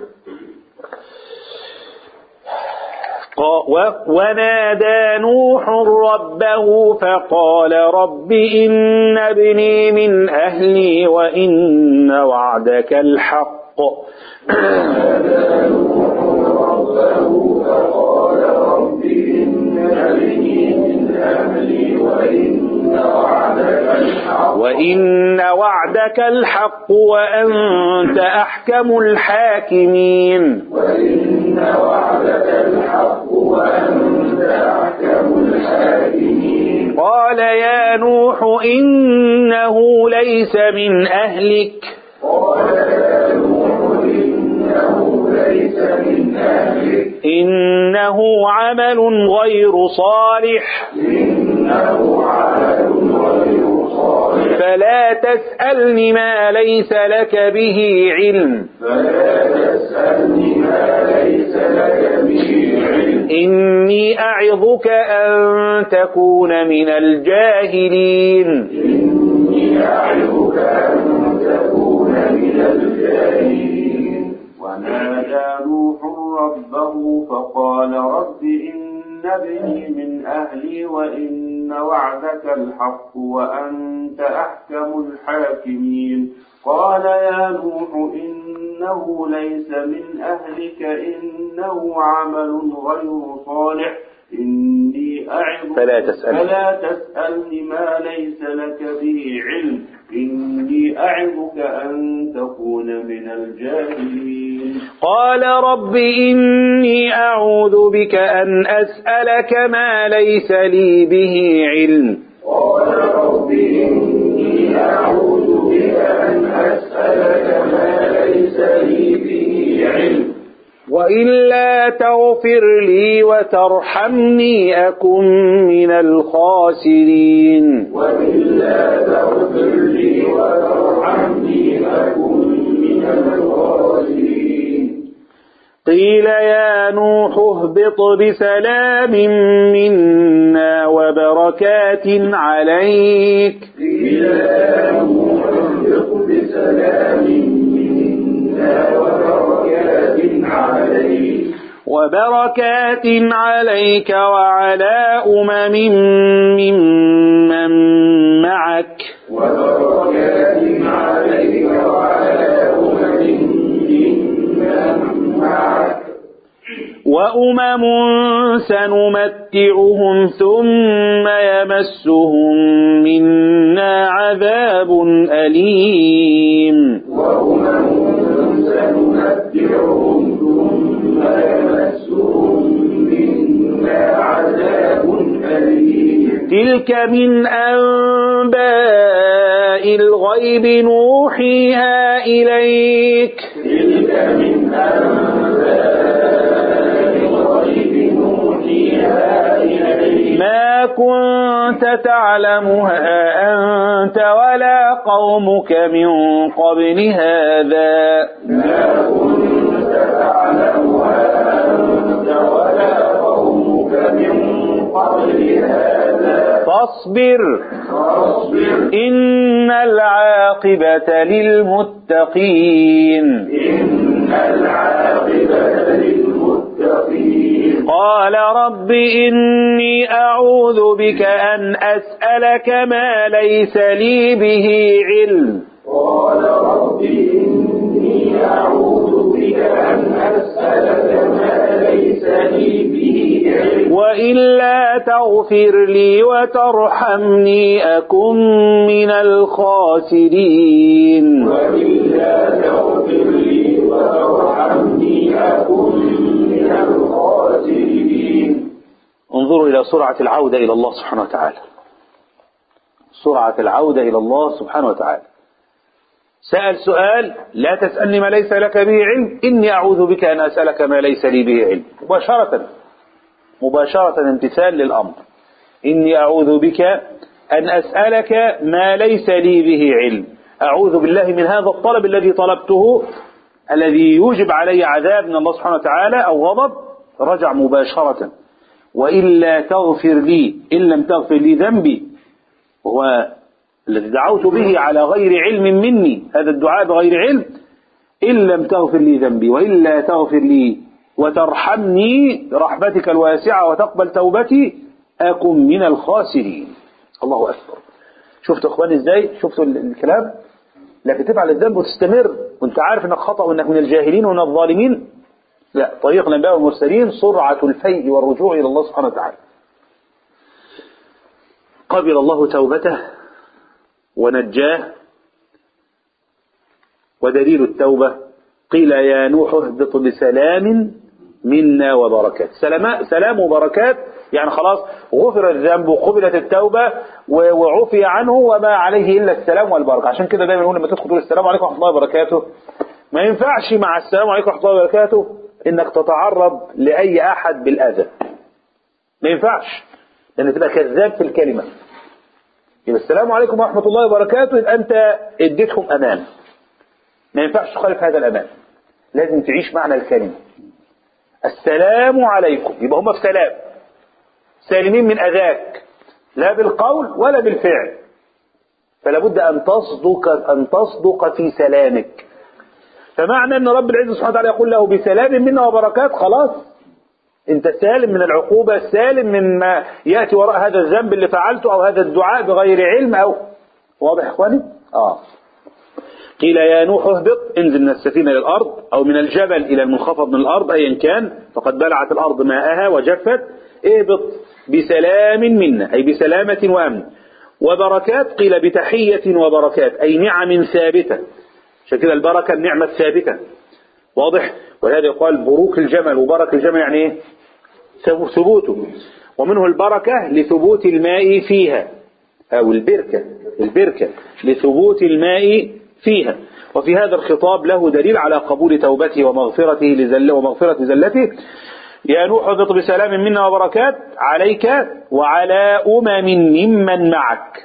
ونادى نوح ربه فقال رب إن ابني من أهلي وإن وعدك الحق نادى نوح ربه فقال رب إن ابني من أهلي وإن وعدك الحق وإن وعدك الحق وأنت أحكم الحاكمين وإن وعدك الحق وأنت أحكم الحاكمين قال يا نوح إنه ليس من أهلك قال يا نوح إنه ليس من أهلك إنه عمل غير صالح إنه عمل غير صالح فلا تسألني ما ليس لك به علم فلا تسألني ما ليس لك به علم إني أعظك أن تكون من الجاهلين إني أعظك أن تكون من الجاهلين ونادى نوح ربه فقال رب إن ابني من أهلي وإن وعدك الحق وأنت أحكم الحاكمين قال يا نوح إنه ليس من أهلك إنه عمل غير صالح إني أعظك فلا تسألني. فلا تسألني ما ليس لك به علم إني أعظك أن تكون من الجاهلين قال رب إني أعوذ بك أن أسألك ما ليس لي به علم قال رب إني أعوذ بك أن أسألك ما ليس لي به علم وإلا تغفر لي وترحمني أكن من الخاسرين وإلا تغفر لي وترحمني أكن من الخاسرين قيل يا نوح اهبط بسلام منا وبركات عليك قيل يا نوح اهبط بسلام منا وبركات عليك وبركات عليك وعلى أمم ممن معك وبركات عليك وعلى أمم ممن معك وأمم سنمتعهم ثم يمسهم منا عذاب أليم وأمم سنمتعهم ثم يمسهم منا عذاب أليم تلك من أنباء الغيب نوحيها إليك تلك من أنباء الغيب نوحيها إليك ما كنت تعلمها أنت ولا قومك من قبل هذا ما كنت تعلمها أنت ولا قومك من قبل هذا فاصبر فاصبر إن العاقبة للمتقين إن العاقبة للمتقين قال رب إني أعوذ بك أن أسألك ما ليس لي به علم قال رب إني أعوذ بك أن أسألك ما ليس لي به علم وإلا تغفر لي وترحمني أكن من الخاسرين وإلا تغفر لي وترحمني أكن من الخاسرين انظروا إلى سرعة العودة إلى الله سبحانه وتعالى سرعة العودة إلى الله سبحانه وتعالى سأل سؤال لا تسألني ما ليس لك به علم إني أعوذ بك أن أسألك ما ليس لي به علم مباشرة مباشرة امتثال للأمر إني أعوذ بك أن أسألك ما ليس لي به علم أعوذ بالله من هذا الطلب الذي طلبته الذي يوجب علي عذاب من الله سبحانه وتعالى أو غضب رجع مباشرة وإلا تغفر لي إن لم تغفر لي ذنبي وهو الذي دعوت به على غير علم مني هذا الدعاء بغير علم إن لم تغفر لي ذنبي وإلا تغفر لي وترحمني برحمتك الواسعة وتقبل توبتي أكن من الخاسرين الله أكبر شفتوا أخواني إزاي شفتوا ال- الكلام لكن تفعل الذنب وتستمر وانت عارف انك خطأ وانك من الجاهلين ومن الظالمين لا طريق الانبياء والمرسلين سرعة الفيء والرجوع الى الله سبحانه وتعالى قبل الله توبته ونجاه ودليل التوبة قيل يا نوح اهبط بسلام منا وبركات سلام, سلام وبركات يعني خلاص غفر الذنب وقبلت التوبة و- وعفي عنه وما عليه إلا السلام والبركة عشان كده دايما نقول لما تدخل تقول السلام عليكم ورحمة الله وبركاته ما ينفعش مع السلام عليكم ورحمة الله وبركاته انك تتعرض لأي أحد بالأذى ما ينفعش لأن تبقى كذاب في الكلمة يبقى السلام عليكم ورحمة الله وبركاته يبقى أنت اديتهم أمان ما ينفعش تخالف هذا الأمان لازم تعيش معنى الكلمة السلام عليكم يبقى هم في سلام سالمين من أذاك لا بالقول ولا بالفعل فلا بد أن تصدق أن تصدق في سلامك فمعنى أن رب العزة سبحانه وتعالى يقول له بسلام منا وبركات خلاص أنت سالم من العقوبة سالم من ما يأتي وراء هذا الذنب اللي فعلته أو هذا الدعاء بغير علم أو واضح يا إخواني؟ آه قيل يا نوح اهبط انزل من السفينة إلى الأرض أو من الجبل إلى المنخفض من الأرض أيا كان فقد بلعت الأرض ماءها وجفت اهبط بسلام منا أي بسلامة وأمن وبركات قيل بتحية وبركات أي نعم ثابتة عشان كده البركة النعمة الثابتة واضح ولهذا يقال بروك الجمل وبرك الجمل يعني ايه ثبوته ومنه البركة لثبوت الماء فيها أو البركة البركة لثبوت الماء فيها وفي هذا الخطاب له دليل على قبول توبته ومغفرته لزل ومغفرة زلته يا نوح اهبط بسلام منا وبركات عليك وعلى أمم ممن معك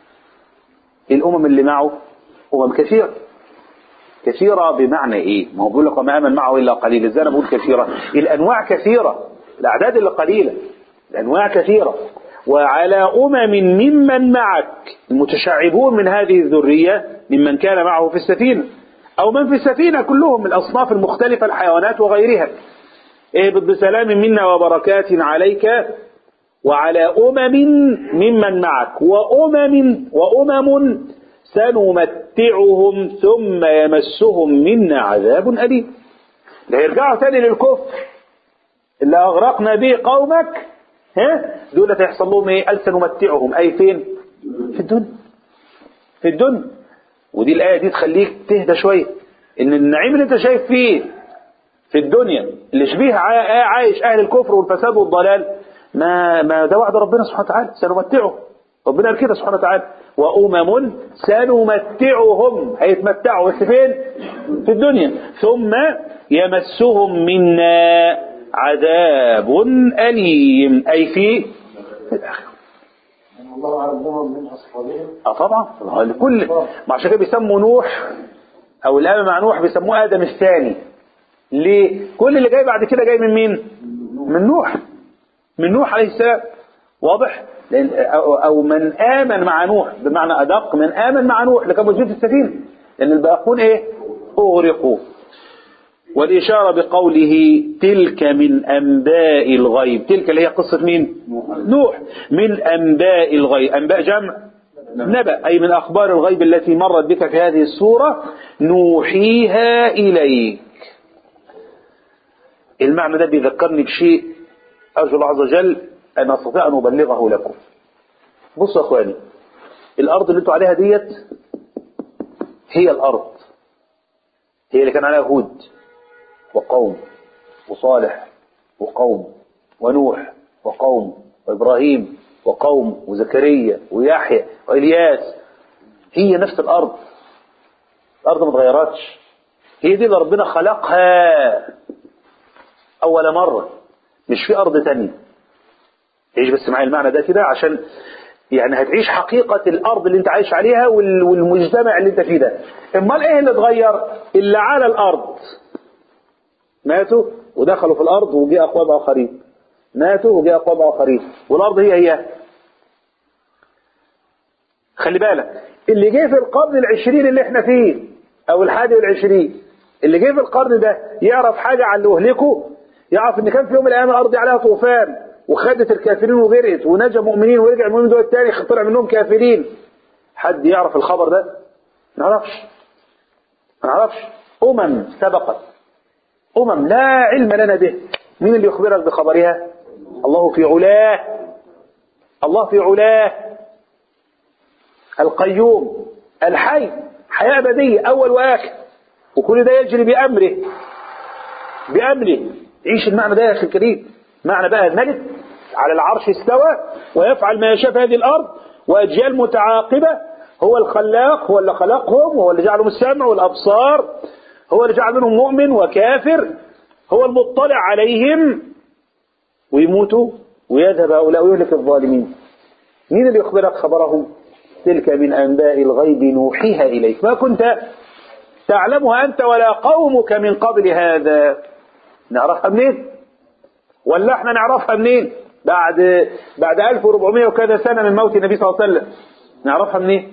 الأمم اللي معه أمم كثيرة كثيرة بمعنى إيه؟ ما هو بيقول لك وما آمن معه إلا قليل إزاي أنا بقول كثيرة؟ الأنواع كثيرة الأعداد اللي قليلة الأنواع كثيرة وعلى أمم ممن معك المتشعبون من هذه الذرية ممن كان معه في السفينة أو من في السفينة كلهم من الأصناف المختلفة الحيوانات وغيرها اهبط بسلام منا وبركات عليك وعلى أمم ممن معك وأمم وأمم سنمتعهم ثم يمسهم منا عذاب أليم لا يرجعوا تاني للكفر اللي أغرقنا به قومك ها دول هيحصل لهم ايه قال سنمتعهم اي فين في الدنيا في الدنيا ودي الآية دي تخليك تهدى شوية ان النعيم اللي انت شايف فيه في الدنيا اللي شبيه عايش اهل الكفر والفساد والضلال ما ما ده وعد ربنا سبحانه وتعالى سنمتعهم ربنا قال كده سبحانه وتعالى وأمم سنمتعهم هيتمتعوا بس فين في الدنيا ثم يمسهم منا عذاب أليم أي في الآخرة الله عزهم من أصحابهم اه طبعا لكل ما عشان كده بيسموا نوح او الآن مع نوح بيسموه آدم الثاني ليه كل اللي جاي بعد كده جاي من مين من نوح من نوح عليه السلام واضح لأن أو, أو من آمن مع نوح بمعنى أدق من آمن مع نوح اللي كان موجود في السفينة لأن الباقون إيه أغرقوا والإشارة بقوله تلك من أنباء الغيب تلك اللي هي قصة مين نوح من أنباء الغيب أنباء جمع نبأ أي من أخبار الغيب التي مرت بك في هذه السورة نوحيها إليك المعنى ده بيذكرني بشيء أرجو الله عز وجل أن أستطيع أن أبلغه لكم بصوا يا أخواني الأرض اللي انتوا عليها ديت هي الأرض هي اللي كان عليها هود وقوم وصالح وقوم ونوح وقوم وإبراهيم وقوم وزكريا ويحيى وإلياس هي نفس الأرض الأرض ما اتغيرتش هي دي اللي ربنا خلقها أول مرة مش في أرض تانية عيش بس معايا المعنى ده كده عشان يعني هتعيش حقيقة الأرض اللي انت عايش عليها وال- والمجتمع اللي انت فيه ده امال ايه اللي اتغير اللي على الأرض ماتوا ودخلوا في الأرض وجاء أقوام آخرين ماتوا وجاء أقوام آخرين والأرض هي هي خلي بالك اللي جه في القرن العشرين اللي احنا فيه أو الحادي والعشرين اللي جه في القرن ده يعرف حاجة عن اللي أهلكه يعرف إن كان في يوم من الأيام الأرض عليها طوفان وخدت الكافرين وغرقت ونجا مؤمنين ورجع المؤمنين دول التاني طلع منهم كافرين حد يعرف الخبر ده؟ ما نعرفش ما نعرفش أمم سبقت أمم لا علم لنا به مين اللي يخبرك بخبرها الله في علاه الله في علاه القيوم الحي حياة أبدية أول وآخر وكل ده يجري بأمره بأمره عيش المعنى ده يا أخي الكريم معنى بقى الملك على العرش استوى ويفعل ما يشاء في هذه الأرض وأجيال متعاقبة هو الخلاق هو اللي خلقهم هو اللي جعلهم السمع والأبصار هو اللي جعل منهم مؤمن وكافر هو المطلع عليهم ويموتوا ويذهب هؤلاء ويهلك الظالمين مين اللي يخبرك خبرهم تلك من أنباء الغيب نوحيها إليك ما كنت تعلمها أنت ولا قومك من قبل هذا نعرفها منين ولا احنا نعرفها منين بعد بعد 1400 وكذا سنة من موت النبي صلى الله عليه وسلم نعرفها منين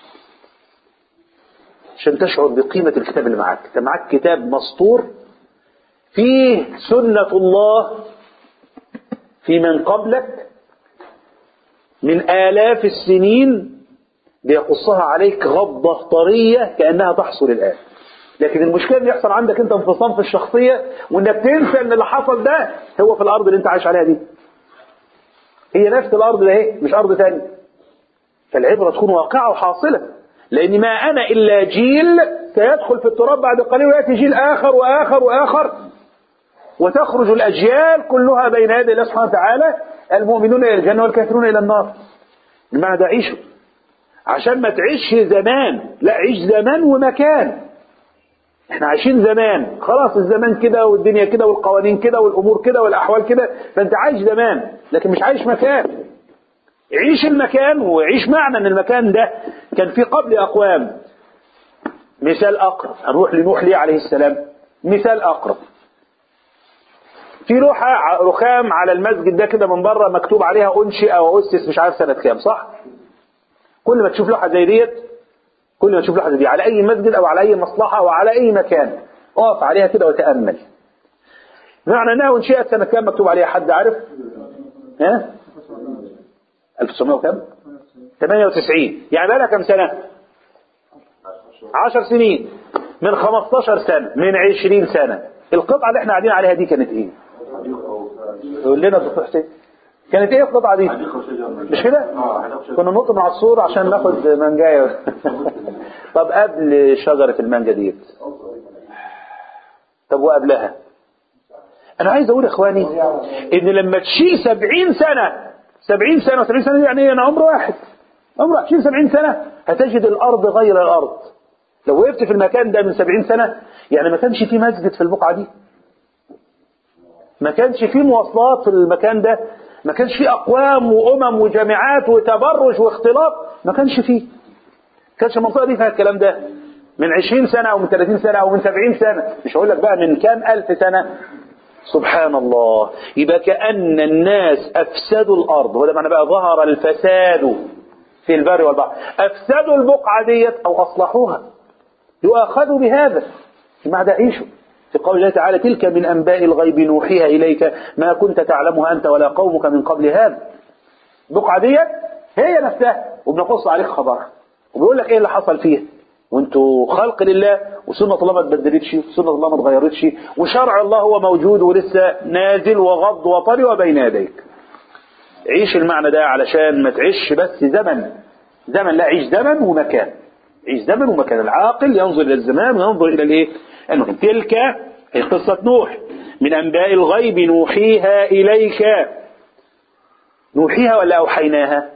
عشان تشعر بقيمة الكتاب اللي معاك انت معاك كتاب مسطور فيه سنة الله في من قبلك من آلاف السنين بيقصها عليك غضة طرية كأنها تحصل الآن لكن المشكلة اللي يحصل عندك انت انفصام في الشخصية وانك تنسى ان اللي حصل ده هو في الارض اللي انت عايش عليها دي هي نفس الارض ده ايه مش ارض تانية فالعبرة تكون واقعة وحاصلة لان ما انا الا جيل سيدخل في التراب بعد قليل وياتي جيل اخر واخر واخر وتخرج الاجيال كلها بين يدي الله سبحانه وتعالى المؤمنون الى الجنة والكافرون الى النار المعنى ده عيشه عشان ما تعيش زمان لا عيش زمان ومكان احنا عايشين زمان خلاص الزمان كده والدنيا كده والقوانين كده والامور كده والاحوال كده فانت عايش زمان لكن مش عايش مكان عيش المكان وعيش معنى ان المكان ده كان في قبل اقوام مثال اقرب هنروح لنوح ليه عليه السلام مثال اقرب في لوحة رخام على المسجد ده كده من بره مكتوب عليها انشئ او اسس مش عارف سنة كام صح كل ما تشوف لوحة زي ديت كل ما تشوف لوحة زي دي على اي مسجد او على اي مصلحة او على اي مكان اقف عليها كده وتأمل معنى انها انشئت سنة كام مكتوب عليها حد عارف ها 1900 وكام 98 يعني بقى لها كام سنة 10 سنين من 15 سنة من 20 سنة القطعة اللي احنا قاعدين عليها دي كانت ايه يقول لنا الدكتور حسين كانت ايه القطعة دي مش كده كنا ننط من على السور عشان ناخد مانجاية طب قبل شجرة المانجا ديت طب وقبلها انا عايز اقول يا اخواني ان لما تشيل سبعين سنة سبعين سنة وسبعين سنة دي يعني ايه انا عمر واحد عمر واحد تشيل سبعين سنة هتجد الارض غير الارض لو وقفت في المكان ده من سبعين سنة يعني ما كانش فيه مسجد في البقعة دي ما كانش فيه مواصلات في المكان ده ما كانش فيه اقوام وامم وجامعات وتبرج واختلاط ما كانش فيه كانش المنطقة دي فيها الكلام ده من 20 سنة او من 30 سنة او من 70 سنة مش هقول لك بقى من كام الف سنة سبحان الله يبقى كأن الناس أفسدوا الأرض وده معنى بقى ظهر الفساد في البر والبحر أفسدوا البقعة ديت أو أصلحوها يؤاخذوا بهذا ما ده عيشوا في قول الله تعالى تلك من أنباء الغيب نوحيها إليك ما كنت تعلمها أنت ولا قومك من قبل هذا البقعة ديت هي نفسها وبنقص عليك خبرها وبيقول لك ايه اللي حصل فيها وانتوا خلق لله وسنة الله ما اتبدلتش وسنة الله ما اتغيرتش وشرع الله هو موجود ولسه نازل وغض وطري وبين يديك عيش المعنى ده علشان ما تعيش بس زمن زمن لا عيش زمن ومكان عيش زمن ومكان العاقل ينظر الى الزمان وينظر الى الايه انه تلك هي قصة نوح من انباء الغيب نوحيها اليك نوحيها ولا اوحيناها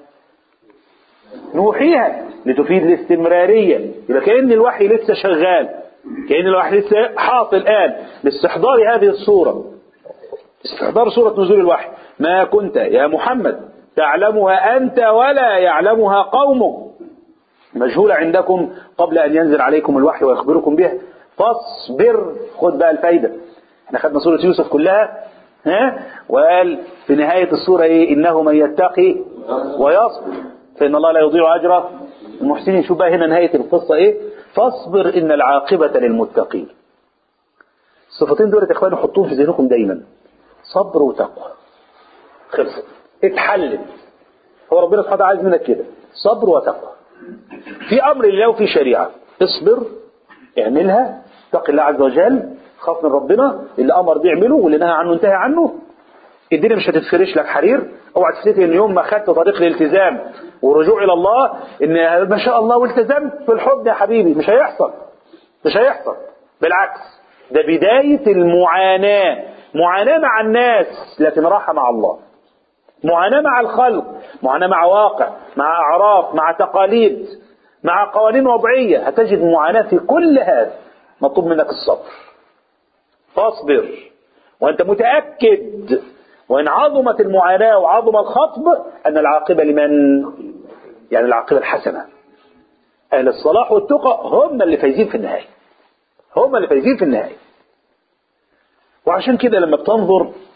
نوحيها لتفيد الاستمرارية يبقى كأن الوحي لسه شغال كأن الوحي لسه حاصل الآن لاستحضار هذه الصورة استحضار صورة نزول الوحي ما كنت يا محمد تعلمها أنت ولا يعلمها قومك مجهولة عندكم قبل أن ينزل عليكم الوحي ويخبركم بها فاصبر خد بقى الفايدة احنا خدنا سورة يوسف كلها ها وقال في نهاية السورة ايه إنه من يتقي ويصبر فإن الله لا يضيع أجر المحسنين شوف بقى هنا نهاية القصة إيه فاصبر إن العاقبة للمتقين الصفتين دول يا إخواني حطوهم في ذهنكم دايما صبر وتقوى خلصت اتحلت هو ربنا سبحانه وتعالى عايز منك كده صبر وتقوى في أمر الله وفي شريعة اصبر اعملها اتق الله عز وجل خاف من ربنا اللي أمر بيه اعمله واللي نهى عنه انتهى عنه الدنيا مش هتتفرش لك حرير اوعى تفتكر ان يوم ما خدت طريق الالتزام والرجوع الى الله ان ما شاء الله والتزمت في الحب يا حبيبي مش هيحصل مش هيحصل بالعكس ده بداية المعاناة معاناة مع الناس لكن راحة مع الله معاناة مع الخلق معاناة مع واقع مع أعراف مع تقاليد مع قوانين وضعية هتجد معاناة في كل هذا مطلوب منك الصبر فاصبر وأنت متأكد وإن عظمت المعاناة وعظم الخطب أن العاقبة لمن يعني العاقبة الحسنة أهل الصلاح والتقى هم اللي فايزين في النهاية هم اللي فايزين في النهاية وعشان كده لما بتنظر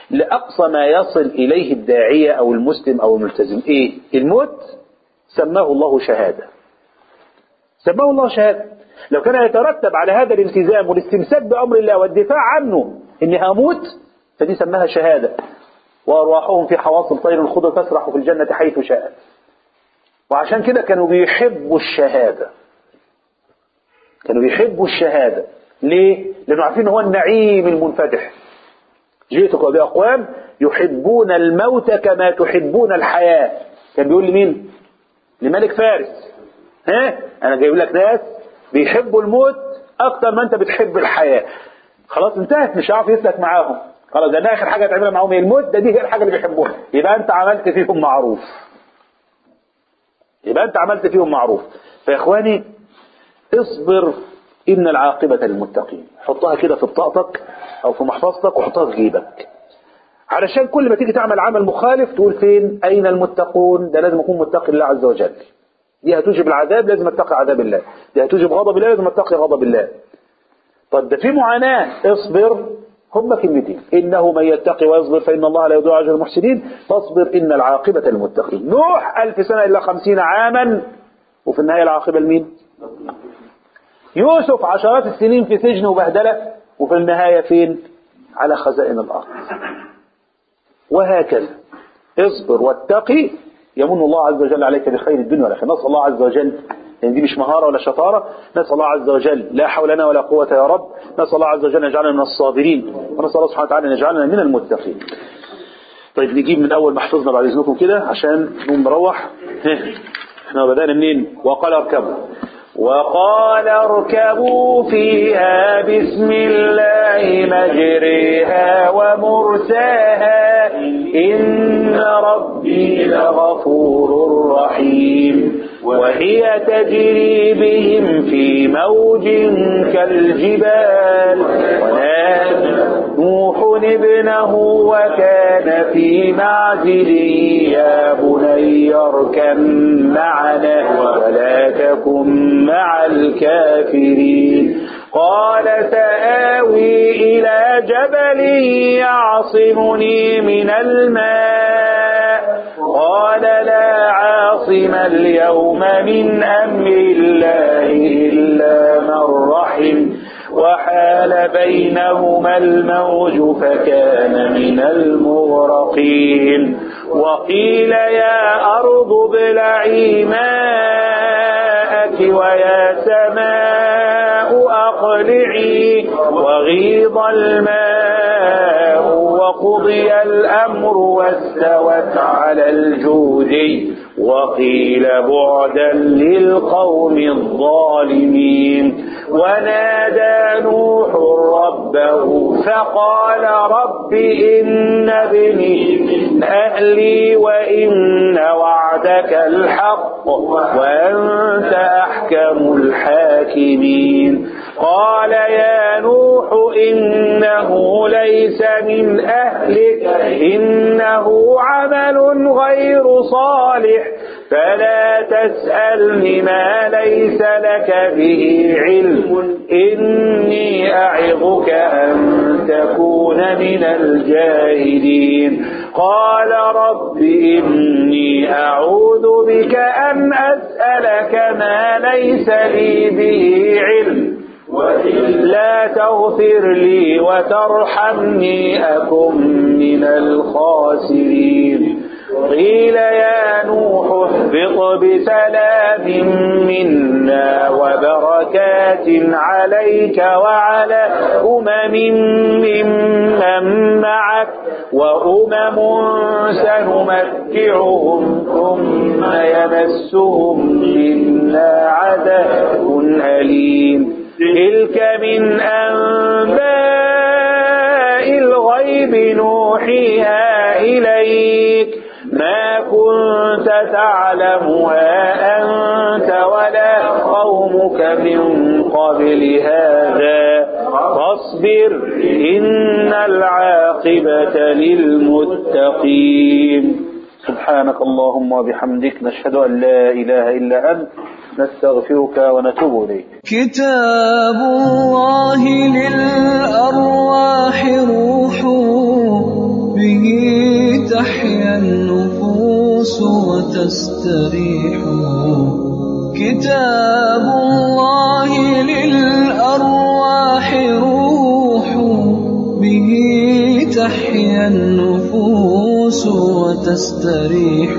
لأقصى ما يصل إليه الداعية أو المسلم أو الملتزم إيه الموت سماه الله شهادة سماه الله شهادة لو كان يترتب على هذا الالتزام والاستمساك بأمر الله والدفاع عنه إني هموت فدي سماها شهادة وأرواحهم في حواصل طير الخضر تسرح في الجنة حيث شاءت وعشان كده كانوا بيحبوا الشهادة كانوا بيحبوا الشهادة ليه؟ لأنه عارفين هو النعيم المنفتح جئتك بأقوام يحبون الموت كما تحبون الحياة كان بيقول لمين؟ لملك فارس ها؟ أنا جايب لك ناس بيحبوا الموت أكتر ما أنت بتحب الحياة خلاص انتهت مش هعرف يسلك معاهم خلاص ده آخر حاجة تعملها معاهم هي الموت ده دي هي الحاجة اللي بيحبوها يبقى أنت عملت فيهم معروف يبقى أنت عملت فيهم معروف فيا إخواني اصبر إن العاقبة للمتقين حطها كده في بطاقتك أو في محفظتك وحطها في جيبك علشان كل ما تيجي تعمل عمل مخالف تقول فين أين المتقون ده لازم أكون متقي الله عز وجل دي هتوجب العذاب لازم اتقي عذاب الله دي هتوجب غضب الله لازم اتقي غضب الله طب ده في معاناة اصبر هم كلمتين إنه من يتقي ويصبر فإن الله لا يضيع أجر المحسنين فاصبر إن العاقبة للمتقين نوح ألف سنة إلا خمسين عاما وفي النهاية العاقبة لمين يوسف عشرات السنين في سجن وبهدلة وفي النهاية فين على خزائن الأرض وهكذا اصبر واتقي يمن الله عز وجل عليك بخير الدنيا والآخرة نسأل الله عز وجل لأن دي مش مهارة ولا شطارة نسأل الله عز وجل لا حول لنا ولا قوة يا رب نسأل الله عز وجل أن يجعلنا من الصابرين ونسأل الله سبحانه وتعالى أن يجعلنا من المتقين طيب نجيب من أول ما حفظنا بعد إذنكم كده عشان نقوم نروح احنا بدأنا منين وقال اركبوا وقال اركبوا فيها بسم الله مجريها ومرساها إن ربي لغفور رحيم وهي تجري بهم في موج كالجبال ونادى نوح ابنه وكان في معزل يا بني اركب معنا ولا تكن مع الكافرين قال سآوي إلى جبل يعصمني من الماء قال لا عاصم اليوم من أمر الله إلا من رحم وحال بينهما الموج فكان من المغرقين وقيل يا أرض ابلعي ماءك ويا سماء أقلعي وغيض الماء وقضي الأمر واستوت على الجودي وقيل بعدا للقوم الظالمين ونادى نوح ربه فقال رب إن ابني من أهلي وإن وعدك الحق وأنت أحكم الحاكمين قال يا نوح إنه ليس من أهلك إنه عمل غير صالح فلا تسألني ما ليس لك به علم إني أعظك أن تكون من الجاهلين قال رب إني أعوذ بك أن أسألك ما ليس لي به علم لا تغفر لي وترحمني أكن من الخاسرين قيل يا نوح اهبط بسلام منا وبركات عليك وعلى أمم ممن معك وأمم سنمتعهم ثم يمسهم منا عذاب أليم تلك من أنباء الغيب نوحيها إليك ما كنت تعلمها أنت ولا قومك من قبل هذا فاصبر إن العاقبة للمتقين سبحانك اللهم وبحمدك نشهد أن لا إله إلا أنت نستغفرك ونتوب إليك كتاب الله للأرواح روح به تحيا النفوس وتستريح كتاب الله للأرواح روح به تحيا النفوس وتستريح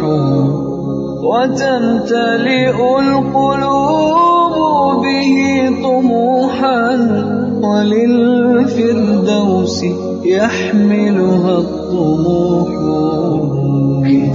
وتمتلئ القلوب به طموحا وللفردوس يحملها الطموح